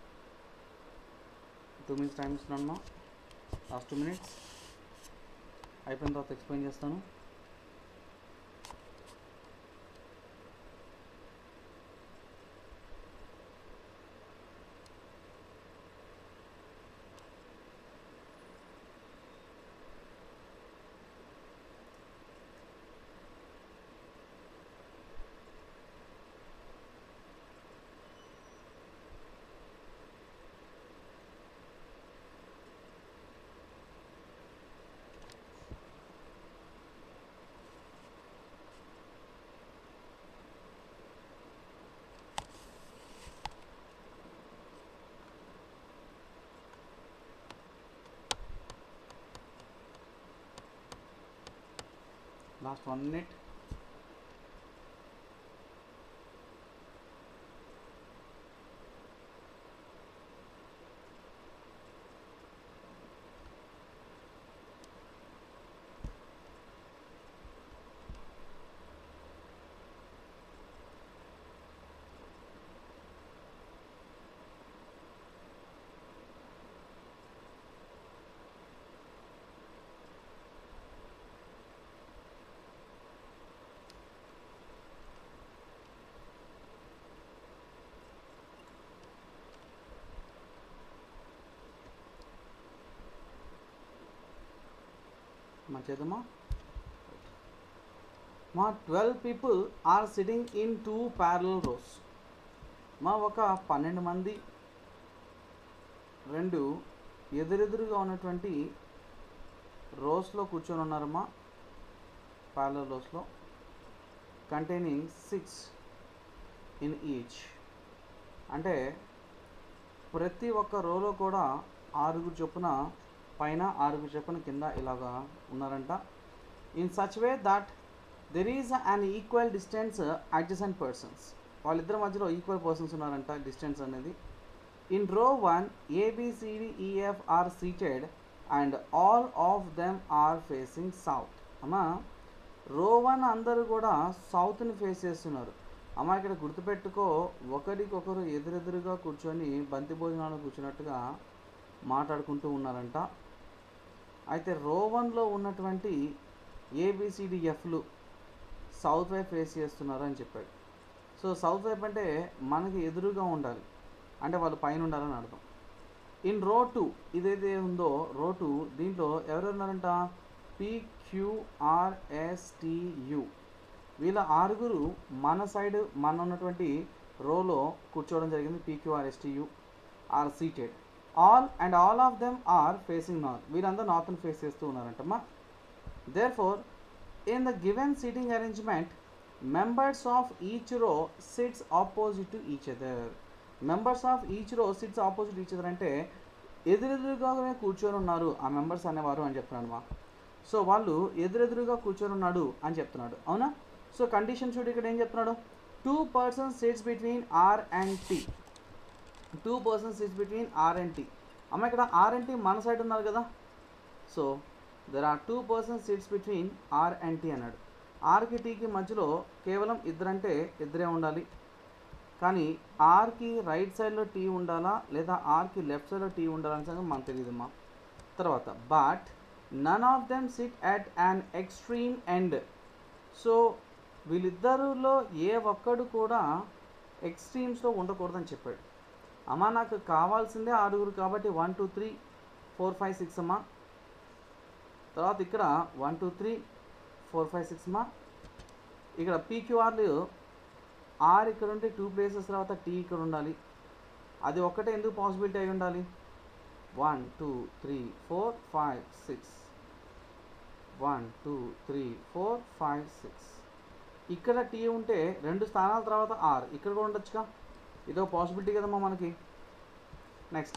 A: టూ మినిట్స్ టైం ఇస్తున్నామా లాస్ట్ టూ మినిట్స్ అయిపోయిన తర్వాత ఎక్స్ప్లెయిన్ చేస్తాను లాస్ట్ వన్ మినిట్ మా చేద్దామా మా twelve people are sitting in two parallel rows మా ఒక పన్నెండు మంది రెండు ఎదురెదురుగా ఉన్నటువంటి రోస్లో కూర్చొని ఉన్నారమ్మా ప్యారల్ రోస్లో కంటైనింగ్ సిక్స్ ఇన్ ఈచ్ అంటే ప్రతి ఒక్క రోలో కూడా ఆరుగురు చొప్పున పైన ఆరుగురు చొప్పున కింద ఇలాగా ఉన్నారంట in such way that there is an equal distance adjacent persons వాళ్ళిద్దరి మధ్యలో ఈక్వల్ పర్సన్స్ ఉన్నారంట డిస్టెన్స్ అనేది in row one A B C D E F are seated and all of them are facing south అమ్మా రో వన్ అందరూ కూడా సౌత్ని ఫేస్ చేస్తున్నారు అమ్మ ఇక్కడ గుర్తుపెట్టుకో ఒకరికొకరు ఎదురెదురుగా కూర్చొని బంతి భోజనాలు కూర్చున్నట్టుగా మాట్లాడుకుంటూ ఉన్నారంట అయితే రో వన్లో ఉన్నటువంటి ఏబిసిడిఎఫ్లు సౌత్ వైపు ఫేస్ చేస్తున్నారు అని చెప్పాడు సో సౌత్ వైపు అంటే మనకి ఎదురుగా ఉండాలి అంటే వాళ్ళు పైన ఉండాలని అర్థం ఇన్ రో టూ ఇదైతే ఉందో రో టూ దీంట్లో ఎవరు ఉన్నారంట పిక్యూఆర్ఎస్టియు వీళ్ళ ఆరుగురు మన సైడ్ మన ఉన్నటువంటి రోలో కూర్చోవడం జరిగింది P Q R S T U are seated all and all of them are facing north వీళ్ళందరూ నార్త్ని ఫేస్ చేస్తూ ఉన్నారంటమ్మా therefore in the given seating arrangement members of each row sits opposite to each other members of each row sits opposite each other అంటే ఎదురెదురుగానే కూర్చొని ఉన్నారు ఆ members అనేవారు అని చెప్తున్నాడు మా సో వాళ్ళు ఎదురెదురుగా కూర్చొని ఉన్నాడు అని చెప్తున్నాడు అవునా సో కండిషన్ చూడు ఇక్కడ ఏం చెప్తున్నాడు two persons sits between R and T two persons sits between R and T అమ్మ ఇక్కడ ఆర్ అండ్ టీ మన సైడ్ ఉన్నారు కదా so there are two persons seats between R and T అన్నాడు ఆర్కి టీకి మధ్యలో కేవలం ఇద్దరంటే ఇద్దరే ఉండాలి కానీ ఆర్కి రైట్ సైడ్లో టీ ఉండాలా లేదా ఆర్కి లెఫ్ట్ సైడ్లో టీ ఉండాలా అని సంగతి మనకు తెలియదమ్మా తర్వాత but none of them sit at an extreme end so వీళ్ళిద్దరిలో ఏ ఒక్కడు కూడా ఎక్స్ట్రీమ్స్లో ఉండకూడదని చెప్పాడు అమ్మా నాకు కావాల్సిందే ఆరుగురు కాబట్టి one two three four five six అమ్మా తర్వాత ఇక్కడ one two three four five six అమ్మా ఇక్కడ పీక్యూఆర్లు ఆర్ ఇక్కడ ఉంటే టూ ప్లేసెస్ తర్వాత టీ ఇక్కడ ఉండాలి అది ఒక్కటే ఎందుకు పాసిబిలిటీ అయి ఉండాలి one two three four five six one two three four five six ఇక్కడ టీ ఉంటే రెండు స్థానాల తర్వాత ఆర్ ఇక్కడ కూడా ఉండొచ్చుగా ఇదో పాసిబిలిటీ కదమ్మా మనకి next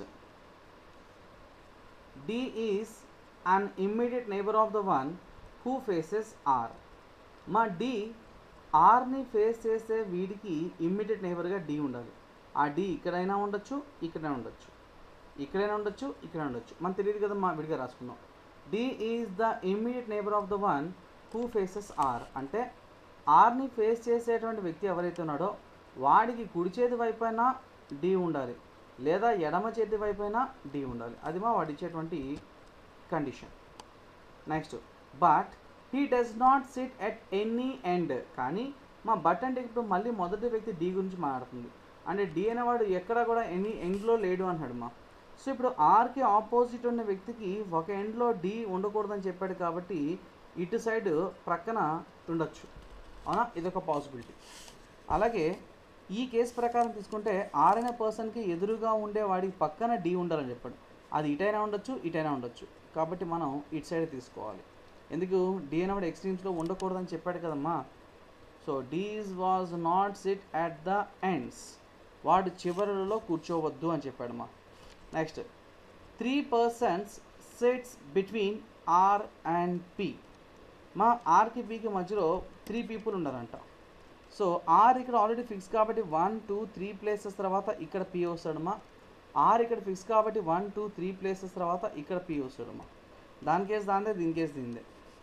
A: D is an immediate neighbour of the one who faces R మా డి ఆర్ని ఫేస్ చేసే వీడికి ఇమ్మీడియట్ నైబర్గా డి ఉండాలి ఆ డి ఇక్కడైనా ఉండొచ్చు ఇక్కడైనా ఉండొచ్చు ఇక్కడైనా ఉండొచ్చు ఇక్కడ ఉండొచ్చు మనకు తెలియదు కదా మా విడిగా రాసుకుందాం D is the immediate neighbour of the one who faces R అంటే ఆర్ని ఫేస్ చేసేటువంటి వ్యక్తి ఎవరైతే ఉన్నాడో వాడికి కుడి చేతి వైపైనా డి ఉండాలి లేదా ఎడమ చేతి వైపైనా డి ఉండాలి అది మా వాడు ఇచ్చేటువంటి condition next but he does not sit at any end కానీ మా బట్ అంటే ఇప్పుడు మళ్ళీ మొదటి వ్యక్తి డి గురించి మాట్లాడుతుంది అంటే డి అనేవాడు ఎక్కడ కూడా ఎనీ ఎండ్లో లేడు అంటున్నాడు మా సో ఇప్పుడు ఆర్కి ఆపోజిట్ ఉన్న వ్యక్తికి ఒక ఎండ్లో డి ఉండకూడదని చెప్పాడు కాబట్టి ఇటు సైడ్ ప్రక్కన ఉండొచ్చు అవునా ఇదొక పాసిబిలిటీ అలాగే ఈ కేసు ప్రకారం తీసుకుంటే ఆర్ అనే పర్సన్కి ఎదురుగా ఉండే వాడికి పక్కన డి ఉండాలని చెప్పాడు అది ఇటైనా ఉండొచ్చు ఇటైనా ఉండొచ్చు కాబట్టి మనం ఇటు సైడ్ తీసుకోవాలి ఎందుకు డి అనేవాడు ఎక్స్ట్రీమ్స్లో ఉండకూడదని చెప్పాడు కదమ్మా so D's was not sit at the ends వాడు చివరలలో కూర్చోవద్దు అని చెప్పాడమ్మా next three persons sits between R and P మా ఆర్కి పికి మధ్యలో త్రీ పీపుల్ ఉన్నారంట సో ఆర్ ఇక్కడ ఆల్రెడీ ఫిక్స్ కాబట్టి వన్ టూ త్రీ ప్లేసెస్ తర్వాత ఇక్కడ పి వస్తాడమ్మా ఆర్ ఇక్కడ ఫిక్స్ కాబట్టి వన్ టూ త్రీ ప్లేసెస్ తర్వాత ఇక్కడ పి వస్తాడమ్మా దాని కేసు దాందే దీని కేసు దీనిదే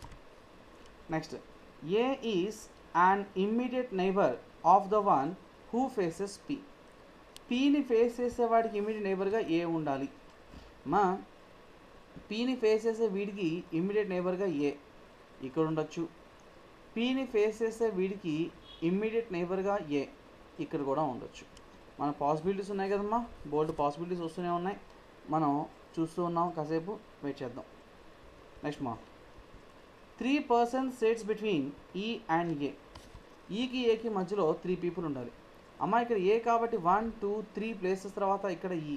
A: next A is and immediate neighbour of the one who faces P పీని ఫేస్ చేసేవాడికి ఇమ్మీడియట్ నైబర్గా ఏ ఉండాలి మా పీని ఫేస్ చేసే వీడికి ఇమ్మీడియట్ నైబర్గా ఏ ఇక్కడ ఉండొచ్చు పీని ఫేస్ చేసే వీడికి ఇమ్మీడియట్ నైబర్గా ఏ ఇక్కడ కూడా ఉండొచ్చు మన పాసిబిలిటీస్ ఉన్నాయి కదమ్మా బోల్డ్ పాసిబిలిటీస్ వస్తూనే ఉన్నాయి మనం చూస్తూ ఉన్నాం కాసేపు వెయిట్ చేద్దాం నెక్స్ట్ మా three person sits between E and A ఈకి ఏకి మధ్యలో త్రీ పీపుల్ ఉండాలి అమ్మ ఇక్కడ ఏ కాబట్టి వన్ టూ త్రీ ప్లేసెస్ తర్వాత ఇక్కడ ఈ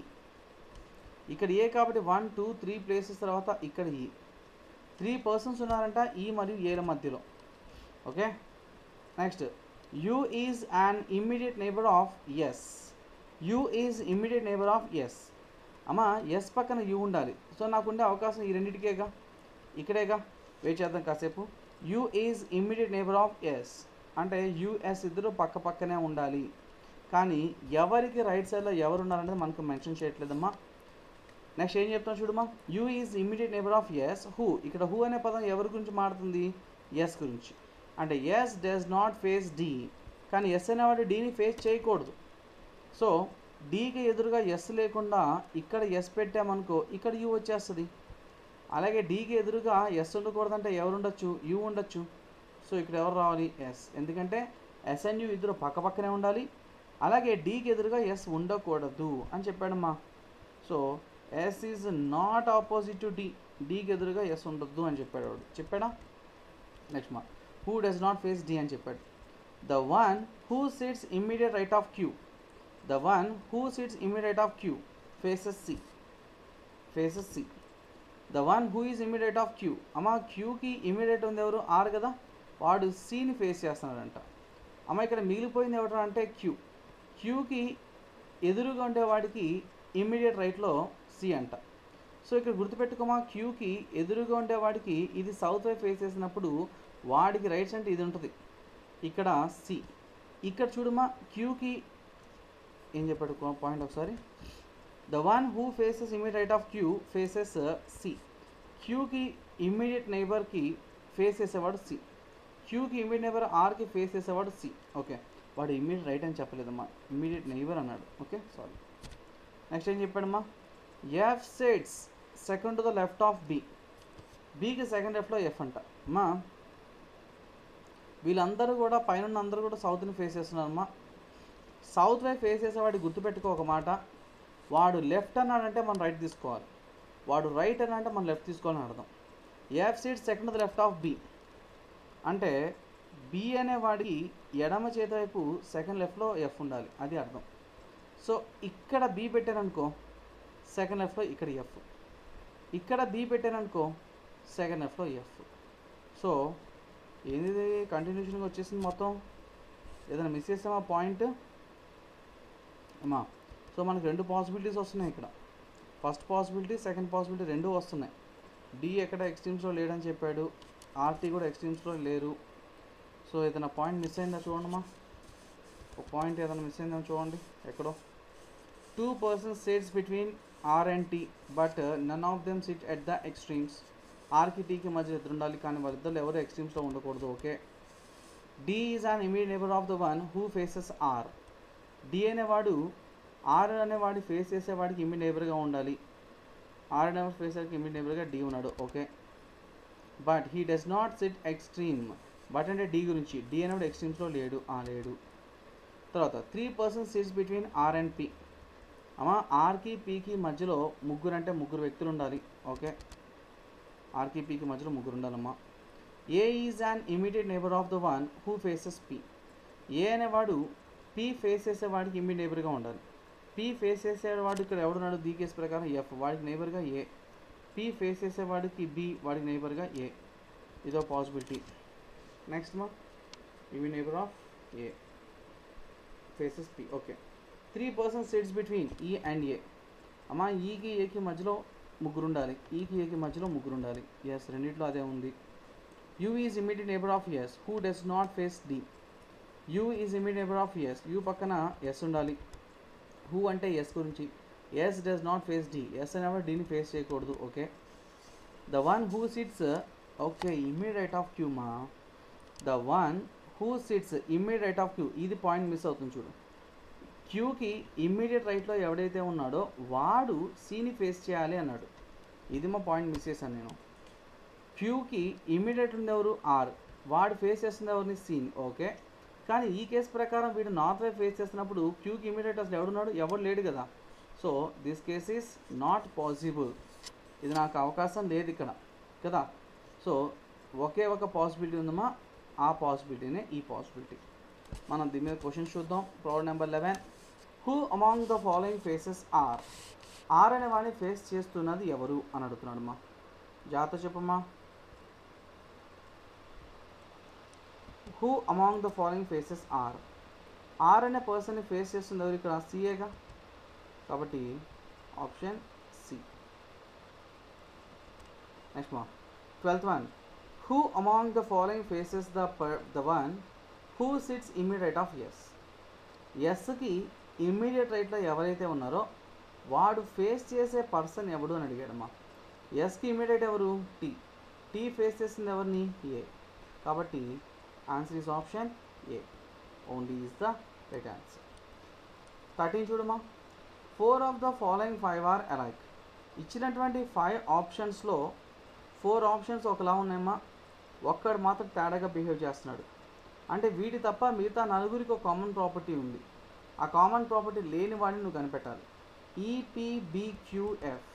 A: ఇక్కడ ఏ కాబట్టి వన్ టూ త్రీ ప్లేసెస్ తర్వాత ఇక్కడ ఈ త్రీ పర్సన్స్ ఉన్నారంట ఈ మరియు ఏల మధ్యలో okay next U is an immediate neighbour of S U is immediate neighbour of S అమ్మ ఎస్ పక్కన యూ ఉండాలి సో నాకు ఉండే అవకాశం ఈ రెండింటికేగా ఇక్కడేగా వెయిట్ చేద్దాం కాసేపు U is immediate neighbour of S అంటే యుఎస్ ఇద్దరు పక్క పక్కనే ఉండాలి కానీ ఎవరికి రైట్ సైడ్లో ఎవరు ఉన్నారనేది మనకు మెన్షన్ చేయట్లేదమ్మా నెక్స్ట్ ఏం చెప్తాం చూడమ్మా U is immediate neighbour of S who ఇక్కడ హూ అనే పదం ఎవరి గురించి మాడుతుంది ఎస్ గురించి అంటే S does not face D కానీ ఎస్ అనేవాడు డీని ఫేస్ చేయకూడదు సో డీకి ఎదురుగా ఎస్ లేకుండా ఇక్కడ ఎస్ పెట్టామనుకో ఇక్కడ యూ వచ్చేస్తుంది అలాగే డీకి ఎదురుగా ఎస్ ఉండకూడదంటే ఎవరు ఉండొచ్చు యూ ఉండొచ్చు సో ఇక్కడ ఎవరు రావాలి ఎస్ ఎందుకంటే ఎస్ అండ్ యూ ఇద్దరు పక్క పక్కనే ఉండాలి అలాగే డీకి ఎదురుగా ఎస్ ఉండకూడదు అని చెప్పాడమ్మా so S is not opposite to D డీకి ఎదురుగా ఎస్ ఉండొద్దు అని చెప్పాడు వాడు చెప్పాడా నెక్స్ట్ మా who does not face D అని చెప్పాడు the one who sits immediate right of Q the one who sits immediate of Q faces C faces C the one who is immediate of Q అమ్మ క్యూకి immediate ఉంది ఎవరు are కదా వాడు సిని face చేస్తున్నాడంట అమ్మ ఇక్కడ మిగిలిపోయింది ఎవరు అంటే క్యూ క్యూకి ఎదురుగా ఉండేవాడికి ఇమ్మీడియట్ రైట్లో సి అంట సో ఇక్కడ గుర్తుపెట్టుకోమా క్యూకి ఎదురుగా ఉండేవాడికి ఇది సౌత్ వైపు ఫేస్ చేసినప్పుడు వాడికి రైట్స్ అంటే ఇది ఉంటుంది ఇక్కడ సి ఇక్కడ చూడమా క్యూకి ఏం చెప్పాడు పాయింట్ ఒకసారి the one who faces immediate right of Q faces C క్యూకి ఇమ్మీడియట్ నైబర్కి ఫేస్ చేసేవాడు సి క్యూకి ఇమ్మీడియట్ నైబర్ ఆర్కి ఫేస్ చేసేవాడు సి ఓకే వాడు ఇమ్మీడియట్ రైట్ అని చెప్పలేదమ్మా ఇమ్మీడియట్ నైబర్ అన్నాడు ఓకే సారీ నెక్స్ట్ ఏం చెప్పాడమ్మా F sits second to the left of B బీకి సెకండ్ లెఫ్ట్లో ఎఫ్ అంట అమ్మా వీళ్ళందరూ కూడా పైన ఉన్న అందరూ కూడా సౌత్ని ఫేస్ చేస్తున్నారమ్మా సౌత్ వైపు ఫేస్ చేసేవాడి గుర్తుపెట్టుకో ఒక మాట వాడు లెఫ్ట్ అన్నాడంటే మనం రైట్ తీసుకోవాలి వాడు రైట్ అని అంటే మనం లెఫ్ట్ తీసుకోవాలని అర్థం F sits second the left of B అంటే బి అనే వాడికి ఎడమ చేతి వైపు సెకండ్ లెఫ్ట్లో ఎఫ్ ఉండాలి అది అర్థం సో ఇక్కడ బి పెట్టారనుకో సెకండ్ లెఫ్ట్లో ఇక్కడ ఎఫ్ ఇక్కడ బి పెట్టారనుకో సెకండ్ లెఫ్ట్లో ఎఫ్ సో ఏంది కంటిన్యూషన్గా వచ్చేసింది మొత్తం ఏదైనా మిస్ చేసామా పాయింట్ అమ్మా సో మనకు రెండు పాసిబిలిటీస్ వస్తున్నాయి ఇక్కడ ఫస్ట్ పాసిబిలిటీ సెకండ్ పాసిబిలిటీ రెండు వస్తున్నాయి డి ఎక్కడ ఎక్స్ట్రీమ్స్లో లేడని చెప్పాడు ఆర్టీ కూడా ఎక్స్ట్రీమ్స్లో లేరు సో ఏదైనా పాయింట్ మిస్ అయిందా చూడండిమా ఒక పాయింట్ ఏదైనా మిస్ అయిందా చూడండి ఎక్కడో two persons sits between R and T but none of them sit at the extremes ఆర్కి టీకి మధ్య ఇద్దరు ఉండాలి కానీ వాళ్ళిద్దరు ఎవరు ఎక్స్ట్రీమ్స్లో ఉండకూడదు okay D is an immediate neighbour of the one who faces R D అనేవాడు ఆర్ అనేవాడి ఫేస్ చేసేవాడికి ఇమీడియట్ నేబర్గా ఉండాలి ఆర్ అనేవాడు ఫేస్ చేసేవాడికి ఇమీడియట్ నేబర్గా డి ఉన్నాడు okay but he does not sit extreme but అంటే డి గురించి డి అనేవాడు ఎక్స్ట్రీమ్స్లో లేడు ఆ లేడు తర్వాత three persons seats between R and P అమ్మా ఆర్కి పీకి మధ్యలో ముగ్గురు అంటే ముగ్గురు వ్యక్తులు ఉండాలి ఓకే ఆర్కి పీకి మధ్యలో ముగ్గురు ఉండాలమ్మా A is an immediate neighbour of the one who faces P A అనేవాడు పి ఫేస్ చేసేవాడికి ఇమీడియట్ నేబర్గా ఉండాలి పి ఫేస్ చేసేవాడు ఇక్కడ ఎవడున్నాడు దీ కేసు ప్రకారం ఎఫ్ వాడికి నేబర్గా ఏ పి ఫేస్ చేసేవాడికి బి వాడికి నేబర్గా ఏ ఇదో పాసిబిలిటీ నెక్స్ట్ మా ఇవి neighbour of A faces P okay three persons seats between E and A అమ్మా ఈకి ఏకి మధ్యలో ముగ్గురు ఉండాలి ఈకి ఏకి మధ్యలో ముగ్గురు ఉండాలి ఎస్ రెండిట్లో అదే ఉంది U is immediate neighbour of S who does not face D U is immediate neighbour of S U పక్కన ఎస్ ఉండాలి హూ అంటే ఎస్ గురించి S does not face D S అనేవాడు డీని ఫేస్ చేయకూడదు okay the one who sits okay immediate right of Q మా the one who sits immediate right of Q ఇది point miss అవుతుంది చూడు క్యూకి ఇమ్మీడియట్ రైట్లో ఎవడైతే ఉన్నాడో వాడు సీని ఫేస్ చేయాలి అన్నాడు ఇది మా పాయింట్ మిస్ చేశాను నేను క్యూకి ఇమ్మీడియట్ ఉంది ఎవరు ఆర్ వాడు ఫేస్ చేస్తుంది ఎవరిని సీన్ ఓకే కానీ ఈ కేసు ప్రకారం వీడు నార్త్ వైపు ఫేస్ చేస్తున్నప్పుడు క్యూకి ఇమీడియట్ అసలు ఎవడున్నాడు ఎవడు లేడు కదా so this case is not possible ఇది నాకు అవకాశం లేదు ఇక్కడ కదా సో ఒకే ఒక పాసిబిలిటీ ఉందమ్మా ఆ పాసిబిలిటీనే ఈ పాసిబిలిటీ మనం దీని మీద క్వశ్చన్ చూద్దాం problem number eleven who among the following faces R R అనే వాడిని ఫేస్ చేస్తున్నది ఎవరు అని అడుగుతున్నాడు అమ్మా జాగ్రత్త చెప్పమ్మా who among the following faces R R అనే పర్సన్ని ఫేస్ చేస్తుంది ఎవరు ఇక్కడ సిఏగా కాబట్టి ఆప్షన్ సి నెక్స్ట్ మా twelfth one who among the following faces the per the one who sits immediate of S ఎస్కి ఇమ్మీడియట్ రైట్లో ఎవరైతే ఉన్నారో వాడు ఫేస్ చేసే పర్సన్ ఎవడు అని అడిగాడమ్మా ఎస్కి ఇమ్మీడియట్ ఎవరు టీ టీ ఫేస్ చేసింది ఎవరిని ఏ కాబట్టి answer is option A only is the right answer thirteen చూడమ్మా four of the following five are alike ఇచ్చినటువంటి ఫైవ్ ఆప్షన్స్లో ఫోర్ ఆప్షన్స్ ఒకలా ఉన్నాయమ్మా ఒక్కడు మాత్రం తేడాగా బిహేవ్ చేస్తున్నాడు అంటే వీటి తప్ప మిగతా నలుగురికి ఒక కామన్ ప్రాపర్టీ ఉంది ఆ కామన్ ప్రాపర్టీ లేని వాడిని నువ్వు కనిపెట్టాలి ఈపీబిక్యూఎఫ్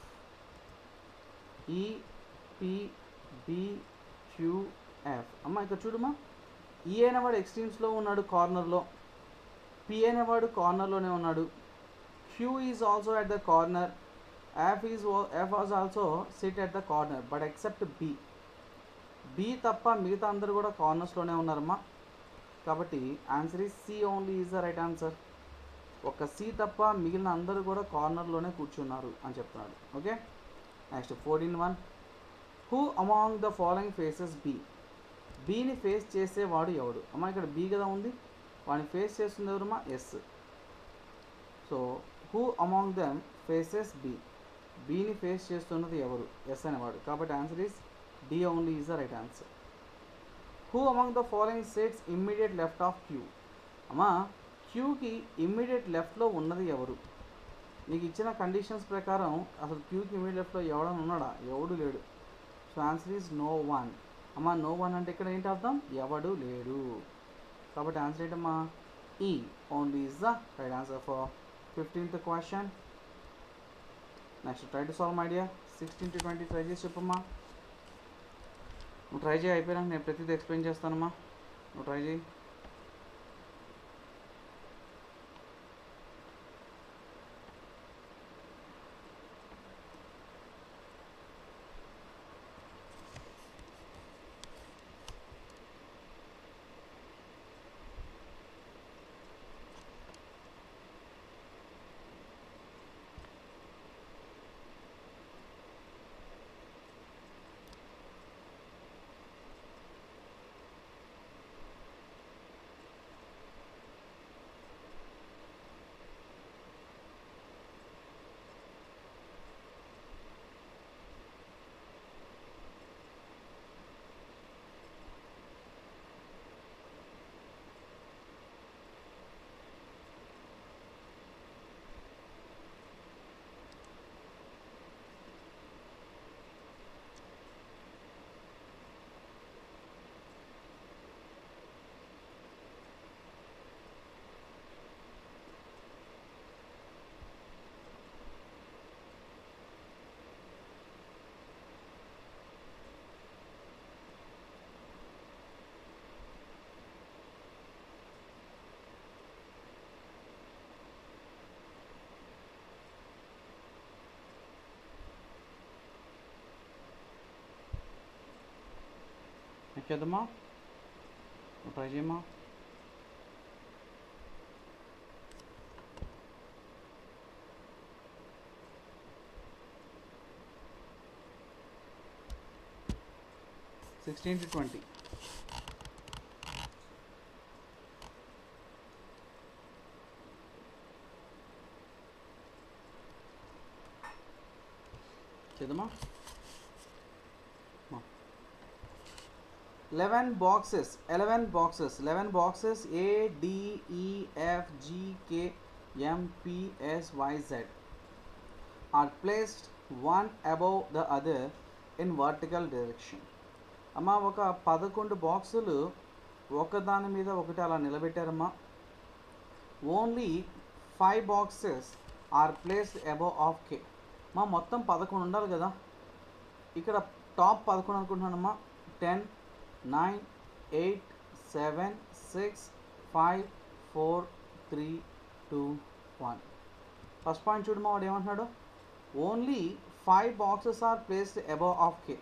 A: ఈపీబిక్యూఎఫ్ అమ్మ ఇక్కడ చూడమ్మా ఈ అనేవాడు ఎక్స్ట్రీమ్స్లో ఉన్నాడు కార్నర్లో పి అనేవాడు కార్నర్లోనే ఉన్నాడు Q is also at the corner F is F was also sit at the corner but except B B తప్ప మిగతా అందరూ కూడా కార్నర్స్లోనే ఉన్నారమ్మా కాబట్టి answer is C only is the right answer ఒక సి తప్ప మిగిలిన అందరూ కూడా కార్నర్లోనే కూర్చున్నారు అని చెప్తున్నాడు okay next fourteen one who among the following faces B బీని ఫేస్ చేసేవాడు ఎవడు అమ్మా ఇక్కడ బి కదా ఉంది వాడిని ఫేస్ చేస్తుంది ఎవరమ్మా S so who among them faces B బీని ఫేస్ చేస్తున్నది ఎవరు ఎస్ అనేవాడు కాబట్టి answer is D only is the right answer who among the following sits immediate left of Q అమ్మా క్యూకి ఇమ్మీడియట్ లెఫ్ట్లో ఉన్నది ఎవరు నీకు ఇచ్చిన కండిషన్స్ ప్రకారం అసలు క్యూకి ఇమీడియట్ లెఫ్ట్లో ఎవడన్నా ఉన్నాడా ఎవడు లేడు so answer is no one అమ్మా నో వన్ అంటే ఇక్కడ ఏంటి అర్థం ఎవడు లేడు కాబట్టి ఆన్సర్ ఏంటమ్మా E only is the right answer for fifteenth question next try to solve idea sixteen to twenty try చేసి చెప్పమ్మా నువ్వు ట్రై చేయి అయిపోయినాక నేను ప్రతిదీ ఎక్స్ప్లెయిన్ చేస్తానమ్మా నువ్వు ట్రై చేయి ఎక్కేద్దామా నువ్వు ట్రై చేయమ్మా సిక్స్టీన్ టు ట్వంటీ చేద్దామా eleven boxes eleven boxes eleven boxes A D E F K M P S Y Z are placed one above the other in vertical direction అమ్మా ఒక పదకొండు బాక్సులు ఒకదాని మీద ఒకటి అలా నిలబెట్టారమ్మా only five boxes are placed above of K మా మొత్తం పదకొండు ఉండాలి కదా ఇక్కడ టాప్ పదకొండు అనుకుంటున్నానమ్మా ten nine eight seven six five four three two one first point చూడమా వాడు ఏమంటున్నాడు only five boxes are placed above of K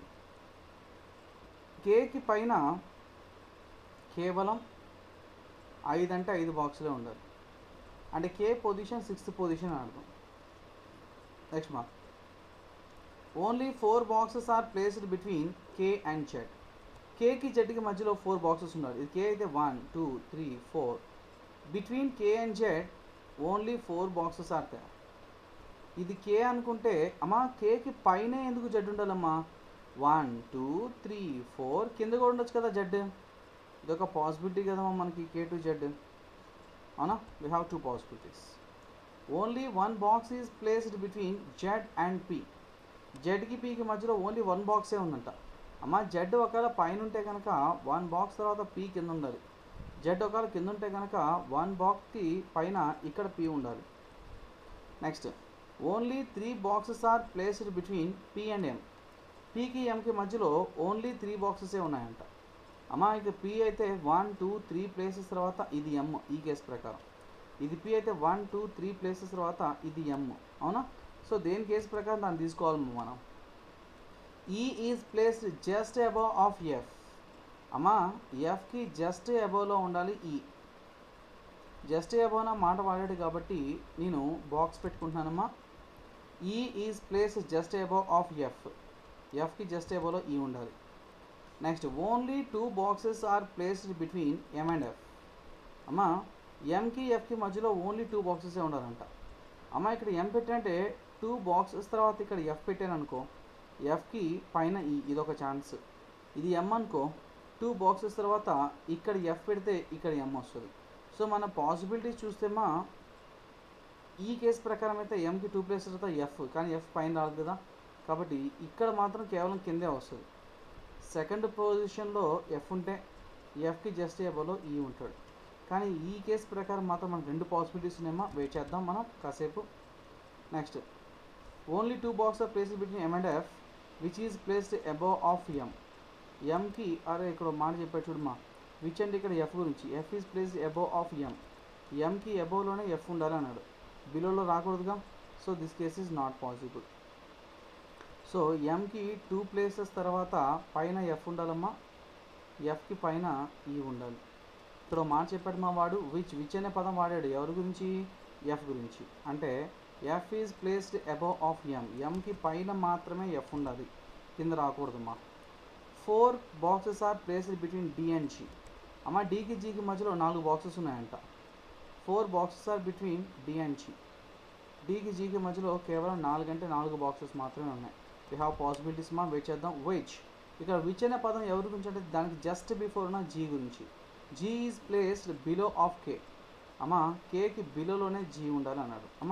A: కేకి పైన కేవలం ఐదు అంటే ఐదు బాక్సులే ఉండాలి అంటే కే పొజిషన్ సిక్స్త్ పొజిషన్ అని అర్థం next mark only four boxes are placed between K and Z కేకి జెడ్కి మధ్యలో ఫోర్ బాక్సెస్ ఉండాలి ఇది కే అయితే one two three four between K and Z only four boxes are they ఇది కే అనుకుంటే అమ్మా కేకి పైన ఎందుకు జెడ్ ఉండాలమ్మా వన్ టూ త్రీ ఫోర్ కింద కూడా ఉండొచ్చు కదా జెడ్ ఇదొక పాసిబిలిటీ కదమ్మా మనకి కే టు జెడ్ అవునా we have two possibilities only one box is placed between Z and P జెడ్కి పీకి మధ్యలో ఓన్లీ వన్ బాక్సే ఉందంట అమ్మ జెడ్ ఒకవేళ పైన ఉంటే కనుక వన్ బాక్స్ తర్వాత పీ కింద ఉండాలి జెడ్ ఒకవేళ కింద ఉంటే కనుక వన్ బాక్స్కి పైన ఇక్కడ పీ ఉండాలి next only three boxes are placed between P and M పీకి ఎంకి మధ్యలో ఓన్లీ త్రీ బాక్సెసే ఉన్నాయంట అమ్మ ఇక పీ అయితే వన్ టూ త్రీ ప్లేసెస్ తర్వాత ఇది ఎమ్ ఈ కేసు ప్రకారం ఇది పీ అయితే వన్ టూ త్రీ ప్లేసెస్ తర్వాత ఇది ఎమ్ అవునా సో దేని కేసు ప్రకారం దాన్ని తీసుకోవాలి మనం E is placed just above of F అమ్మా ఎఫ్కి జస్ట్ అబవ్లో ఉండాలి ఈ జస్ట్ అబవ్ నా మాట వాడాడు కాబట్టి నేను బాక్స్ పెట్టుకుంటున్నానమ్మా E is place just above of F ఎఫ్కి జస్ట్ అబవ్లో ఈ ఉండాలి next only two boxes are placed between M and F అమ్మా ఎంకి ఎఫ్కి మధ్యలో ఓన్లీ టూ బాక్సెసే ఉండాలంట అమ్మ ఇక్కడ ఎం పెట్టంటే టూ బాక్సెస్ తర్వాత ఇక్కడ ఎఫ్ పెట్టాను అనుకో ఎఫ్కి పైన ఈ ఇదొక ఛాన్స్ ఇది ఎం అనుకో టూ బాక్సెస్ తర్వాత ఇక్కడ ఎఫ్ పెడితే ఇక్కడ ఎం వస్తుంది సో మన పాసిబిలిటీస్ చూస్తే మా ఈ కేసు ప్రకారం అయితే ఎంకి టూ ప్లేసెస్ తర్వాత ఎఫ్ కానీ ఎఫ్ పైన రాదు కదా కాబట్టి ఇక్కడ మాత్రం కేవలం కిందే వస్తుంది సెకండ్ పొజిషన్లో ఎఫ్ ఉంటే ఎఫ్కి జస్ట్ ఏబోలో ఈ ఉంటాడు కానీ ఈ కేసు ప్రకారం మాత్రం మనకు రెండు పాసిబిలిటీస్ ఉన్నాయమ్మా వెయిట్ చేద్దాం మనం కాసేపు next only two box of places between M and F which is placed above of M ఎంకి అరే ఇక్కడ ఒక మాట చెప్పాడు చూడమ్మా విచ్ అంటే ఇక్కడ ఎఫ్ గురించి F is placed above of M ఎంకి అబౌవ్లోనే ఎఫ్ ఉండాలి అన్నాడు బిలోలో రాకూడదుగా so this case is not possible so ఎంకి టూ ప్లేసెస్ తర్వాత పైన ఎఫ్ ఉండాలమ్మా ఎఫ్కి పైన ఈ ఉండాలి ఇక్కడ ఒక మాట చెప్పాడు మా వాడు విచ్ విచ్ అనే పదం వాడాడు ఎవరి గురించి ఎఫ్ గురించి అంటే F is placed above of M ఎంకి పైన మాత్రమే ఎఫ్ ఉండాలి కింద రాకూడదమ్మా four boxes are placed between D and G అమ్మ డీకి జీకి మధ్యలో నాలుగు బాక్సెస్ ఉన్నాయంట four boxes are between D and G డీకి జీకి మధ్యలో కేవలం నాలుగు అంటే నాలుగు బాక్సెస్ మాత్రమే ఉన్నాయి వి హ్యావ్ పాసిబిలిటీస్ మా వెయిట్ చేద్దాం విచ్ ఇక్కడ విచ్ అనే పదం ఎవరి గురించి అంటే దానికి జస్ట్ బిఫోర్ ఉన్న జీ గురించి G is placed below of K అమ్మ కేకి బిలోలోనే జీ ఉండాలి అన్నాడు అమ్మ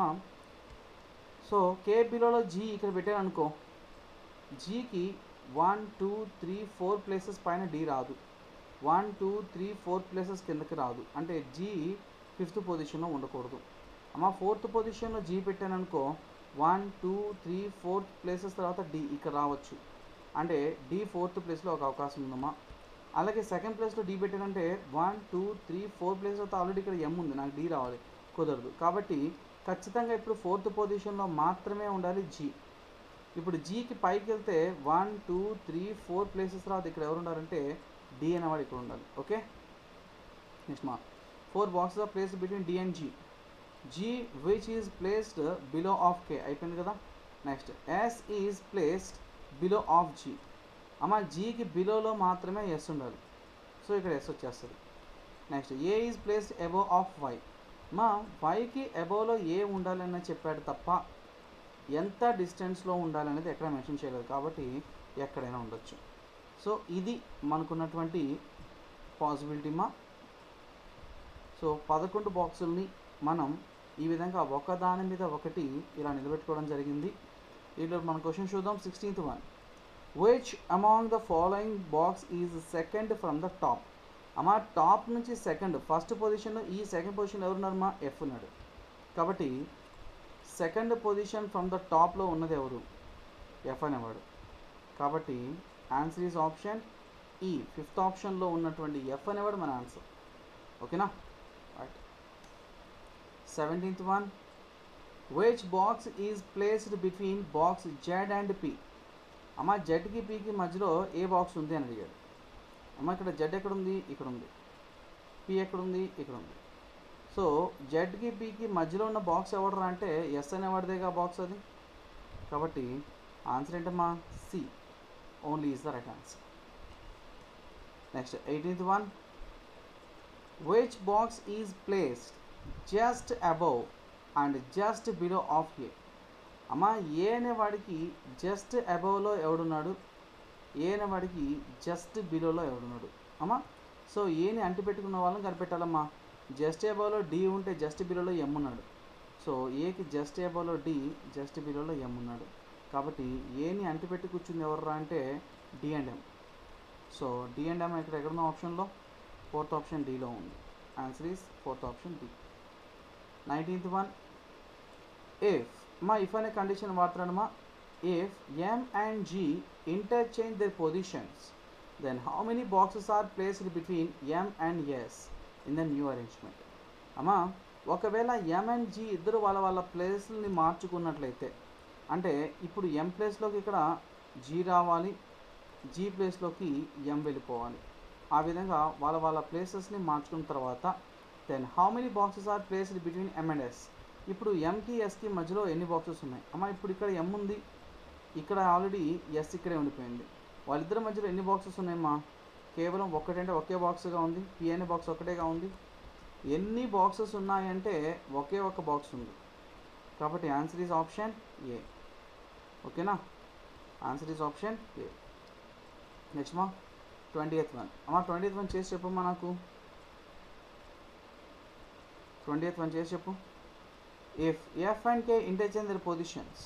A: సో కే బిలోలో జీ ఇక్కడ పెట్టాను అనుకో జీకి one two three four places పైన డి రాదు one two three four places కిందకి రాదు అంటే జీ ఫిఫ్త్ పొజిషన్లో ఉండకూడదు అమ్మ ఫోర్త్ పొజిషన్లో జీ పెట్టాను అనుకో one two three fourth places తర్వాత డి ఇక్కడ రావచ్చు అంటే డి ఫోర్త్ ప్లేస్లో ఒక అవకాశం ఉందమ్మా అలాగే సెకండ్ ప్లేస్లో డి పెట్టానంటే one two three four place అయితే ఆల్రెడీ ఇక్కడ ఎం ఉంది నాకు డి రావాలి కుదరదు కాబట్టి ఖచ్చితంగా ఇప్పుడు ఫోర్త్ పొజిషన్లో మాత్రమే ఉండాలి జీ ఇప్పుడు జీకి పైకి వెళ్తే one two three four places తర్వాత ఇక్కడ ఎవరు ఉండాలంటే డి అనేవాడు ఇక్కడ ఉండాలి ఓకే నెక్స్ట్ మా four boxes of place between D and G G which is placed below of K అయిపోయింది కదా next S is placed below of G అమ్మ జీకి బిలోలో మాత్రమే ఎస్ ఉండాలి సో ఇక్కడ ఎస్ వచ్చేస్తుంది next A is placed above of Y మా వైకి అబోవ్లో ఏ ఉండాలని చెప్పాడు తప్ప ఎంత డిస్టెన్స్లో ఉండాలనేది ఎక్కడ మెన్షన్ చేయలేదు కాబట్టి ఎక్కడైనా ఉండొచ్చు సో ఇది మనకున్నటువంటి పాసిబిలిటీ మా సో పదకొండు బాక్సుల్ని మనం ఈ విధంగా ఒక దాని మీద ఒకటి ఇలా నిలబెట్టుకోవడం జరిగింది దీంట్లో మన క్వశ్చన్ చూద్దాం sixteenth one which among the following box is second from the top అమ్మా టాప్ నుంచి సెకండ్ ఫస్ట్ పొజిషన్లో ఈ సెకండ్ పొజిషన్ ఎవరున్నారు మా ఎఫ్ ఉన్నాడు కాబట్టి సెకండ్ పొజిషన్ ఫ్రమ్ ద టాప్లో ఉన్నది ఎవరు ఎఫ్ అనేవాడు కాబట్టి answer is option E fifth ఆప్షన్లో ఉన్నటువంటి ఎఫ్ అనేవాడు మన ఆన్సర్ ఓకేనా right seventeenth one which box is placed between box Z and P అమ్మ జెడ్కి పీకి మధ్యలో ఏ బాక్స్ ఉంది అని అడిగాడు అమ్మ ఇక్కడ జెడ్ ఎక్కడ ఉంది ఇక్కడ ఉంది పి ఎక్కడ ఉంది ఇక్కడ ఉంది సో జెడ్కి పీకి మధ్యలో ఉన్న బాక్స్ ఎవడరా అంటే ఎస్ అనేవాడిదేగా బాక్స్ అది కాబట్టి ఆన్సర్ ఏంటమ్మా C only is the right answer next eighteenth one which box is placed just above and just below of A అమ్మ ఏ అనేవాడికి జస్ట్ అబౌవ్లో ఎవడున్నాడు ఏ అనేవాడికి జస్ట్ బిలోలో ఎవడున్నాడు అమ్మ సో ఏని అంటి పెట్టుకున్న వాళ్ళని కనిపెట్టాలమ్మా జస్ట్ అబౌవ్లో డి ఉంటే జస్ట్ బిలోలో ఎమ్ ఉన్నాడు సో ఏకి జస్ట్ అబౌవ్లో డి జస్ట్ బిలోలో ఎమ్ ఉన్నాడు కాబట్టి ఏని అంటిపెట్టి కూర్చుంది ఎవర్రా అంటే D and M so D and M ఇక్కడ ఎక్కడున్న ఆప్షన్లో ఫోర్త్ ఆప్షన్ డిలో ఉంది answer is fourth option D nineteenth one if మా ఇఫ్ అనే కండిషన్ వాడుతున్నాడమ్మా if M and G interchange their positions then how many boxes are placed between M and S in the new arrangement అమ్మా ఒకవేళ ఎం and G ఇద్దరు వాళ్ళ వాళ్ళ ప్లేస్ని మార్చుకున్నట్లయితే అంటే ఇప్పుడు ఎం ప్లేస్లోకి ఇక్కడ జీ రావాలి జీ ప్లేస్లోకి ఎం వెళ్ళిపోవాలి ఆ విధంగా వాళ్ళ వాళ్ళ ప్లేసెస్ని మార్చుకున్న తర్వాత then how many boxes are placed between M and S ఇప్పుడు ఎంకి ఎస్కి మధ్యలో ఎన్ని బాక్సెస్ ఉన్నాయి అమ్మ ఇప్పుడు ఇక్కడ ఎం ఉంది ఇక్కడ ఆల్రెడీ ఎస్ ఇక్కడే ఉండిపోయింది వాళ్ళిద్దరి మధ్యలో ఎన్ని బాక్సెస్ ఉన్నాయమ్మా కేవలం ఒక్కటంటే ఒకే బాక్స్గా ఉంది పి అనే బాక్స్ ఒకటేగా ఉంది ఎన్ని బాక్సెస్ ఉన్నాయంటే ఒకే ఒక బాక్స్ ఉంది కాబట్టి ఆన్సర్ ఈజ్ ఆప్షన్ ఏ ఓకేనా answer is option A next మా ట్వంటీ ఎయిత్ వన్ అమ్మా ట్వంటీ ఎయిత్ వన్ చేసి చెప్పమ్మా నాకు ట్వంటీ ఎయిత్ వన్ చేసి చెప్పు if F and K interchange their positions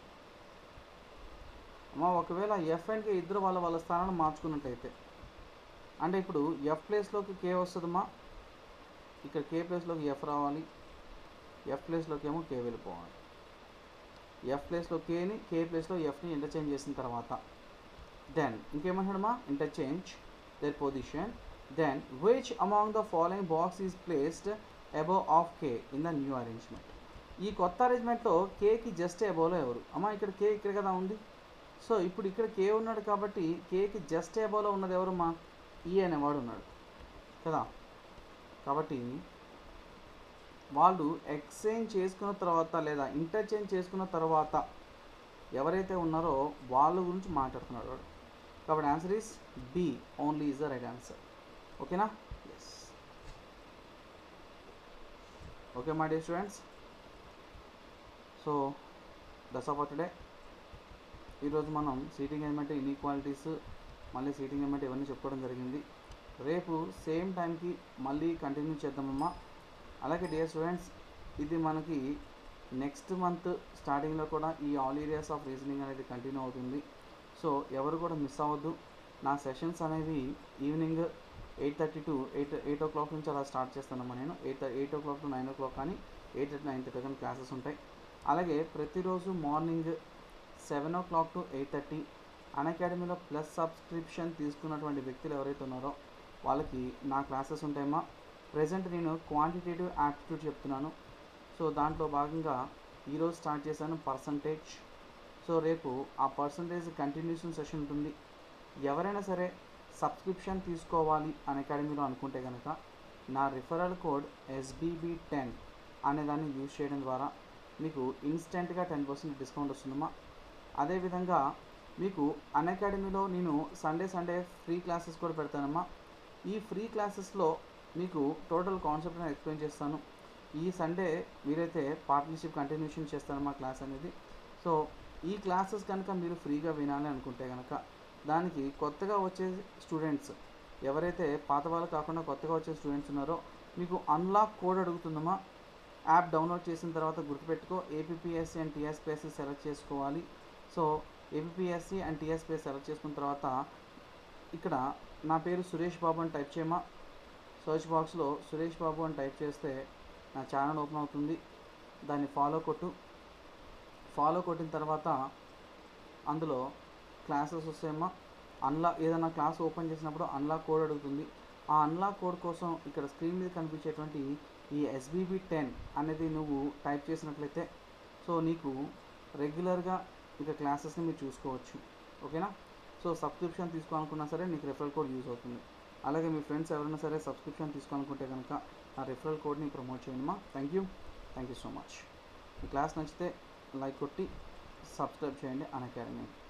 A: అమ్మా ఒకవేళ ఎఫ్ అండ్ కే ఇద్దరు వాళ్ళ వాళ్ళ స్థానాన్ని మార్చుకున్నట్టయితే అంటే ఇప్పుడు ఎఫ్ ప్లేస్లోకి కే వస్తుందమ్మా ఇక్కడ కే ప్లేస్లోకి ఎఫ్ రావాలి ఎఫ్ ప్లేస్లోకి ఏమో కే వెళ్ళిపోవాలి ఎఫ్ ప్లేస్లో కేని కే ప్లేస్లో ఎఫ్ని ఇంటర్చేంజ్ చేసిన తర్వాత దెన్ ఇంకేమంటాడమ్మా interchange their position then which among the following box is placed above of K in the new arrangement ఈ కొత్త అరేంజ్మెంట్లో కేకి జస్ట్ అబోవ్లో ఎవరు అమ్మా ఇక్కడ కే ఇక్కడ కదా ఉంది సో ఇప్పుడు ఇక్కడ కే ఉన్నాడు కాబట్టి కేకి జస్ట్ అబోవ్లో ఉన్నది ఎవరు మా ఈ అనేవాడు ఉన్నాడు కదా కాబట్టి వాళ్ళు ఎక్స్చేంజ్ చేసుకున్న తర్వాత లేదా ఇంటర్చేంజ్ చేసుకున్న తర్వాత ఎవరైతే ఉన్నారో వాళ్ళ గురించి మాట్లాడుతున్నాడు వాడు కాబట్టి answer is B only is the right answer ఓకేనా yes okay my dear students so thus of today ఈరోజు మనం సీటింగ్ ఎలిమెంట్ ఇన్ఈక్వాలిటీస్ మళ్ళీ సీటింగ్ ఎలిమెంట్ ఇవన్నీ చెప్పుకోవడం జరిగింది రేపు సేమ్ టైంకి మళ్ళీ కంటిన్యూ చేద్దామమ్మా అలాగే డియర్ స్టూడెంట్స్ ఇది మనకి నెక్స్ట్ మంత్ స్టార్టింగ్లో కూడా ఈ ఆల్ ఏరియాస్ ఆఫ్ రీజనింగ్ అనేది కంటిన్యూ అవుతుంది సో ఎవరు కూడా మిస్ అవ్వద్దు నా సెషన్స్ అనేవి evening eight thirty to eight eight o'clock నుంచి అలా స్టార్ట్ చేస్తానమ్మా నేను eight eight o'clock to nine o'clock కానీ ఎయిట్ థర్టీ నైన్ థర్టీ కానీ క్లాసెస్ ఉంటాయి అలాగే ప్రతిరోజు morning seven o'clock to eight thirty అన్ అకాడమీలో ప్లస్ సబ్స్క్రిప్షన్ తీసుకున్నటువంటి వ్యక్తులు ఎవరైతే ఉన్నారో వాళ్ళకి నా క్లాసెస్ ఉంటాయమ్మా ప్రజెంట్ నేను క్వాంటిటేటివ్ యాప్టిట్యూడ్ చెప్తున్నాను సో దాంట్లో భాగంగా ఈరోజు స్టార్ట్ చేశాను పర్సంటేజ్ సో రేపు ఆ పర్సంటేజ్ కంటిన్యూషన్ సెషన్ ఉంటుంది ఎవరైనా సరే సబ్స్క్రిప్షన్ తీసుకోవాలి అన్ అకాడమీలో అనుకుంటే కనుక నా రిఫరల్ కోడ్ ఎస్బీబీ టెన్ అనే దాన్ని యూజ్ చేయడం ద్వారా మీకు ఇన్స్టెంట్గా టెన్ పర్సెంట్ డిస్కౌంట్ వస్తుందమ్మా అదేవిధంగా మీకు అన్ అకాడమీలో నేను సండే సండే ఫ్రీ క్లాసెస్ కూడా పెడతానమ్మా ఈ ఫ్రీ క్లాసెస్లో మీకు టోటల్ కాన్సెప్ట్ నేను ఎక్స్ప్లెయిన్ చేస్తాను ఈ సండే మీరైతే పార్ట్నర్షిప్ కంటిన్యూషన్ చేస్తారమ్మా క్లాస్ అనేది సో ఈ క్లాసెస్ కనుక మీరు ఫ్రీగా వినాలి అనుకుంటే కనుక దానికి కొత్తగా వచ్చే స్టూడెంట్స్ ఎవరైతే పాత వాళ్ళు కాకుండా కొత్తగా వచ్చే స్టూడెంట్స్ ఉన్నారో మీకు అన్లాక్ కోడ్ అడుగుతుందమ్మా యాప్ డౌన్లోడ్ చేసిన తర్వాత గుర్తుపెట్టుకో ఏపీఎస్సి అండ్ టీఎస్పీఎస్సి సెలెక్ట్ చేసుకోవాలి so APSC and TSPS select చేసుకున్న తర్వాత ఇక్కడ నా పేరు సురేష్ బాబు అని టైప్ చేయమా సర్చ్ బాక్స్లో సురేష్ బాబు అని టైప్ చేస్తే నా ఛానల్ ఓపెన్ అవుతుంది దాన్ని ఫాలో కొట్టు ఫాలో కొట్టిన తర్వాత అందులో క్లాసెస్ వస్తాయమ్మా అన్లాక్ ఏదైనా క్లాస్ ఓపెన్ చేసినప్పుడు అన్లాక్ కోడ్ అడుగుతుంది ఆ అన్లాక్ కోడ్ కోసం ఇక్కడ స్క్రీన్ మీద కనిపించేటువంటి ఈ ఎస్బీబీ టెన్ అనేది నువ్వు టైప్ చేసినట్లయితే సో నీకు రెగ్యులర్గా ఇక క్లాసెస్ని మీరు చూసుకోవచ్చు ఓకేనా సో సబ్స్క్రిప్షన్ తీసుకోవాలనుకున్నా సరే నీకు రెఫరల్ కోడ్ యూజ్ అవుతుంది అలాగే మీ ఫ్రెండ్స్ ఎవరైనా సరే సబ్స్క్రిప్షన్ తీసుకోవాలనుకుంటే కనుక ఆ రెఫరల్ కోడ్ని ప్రమోట్ చేయండి మా thank you thank you so much ఈ క్లాస్ నచ్చితే లైక్ కొట్టి సబ్స్క్రైబ్ చేయండి అన్ అకాడమీ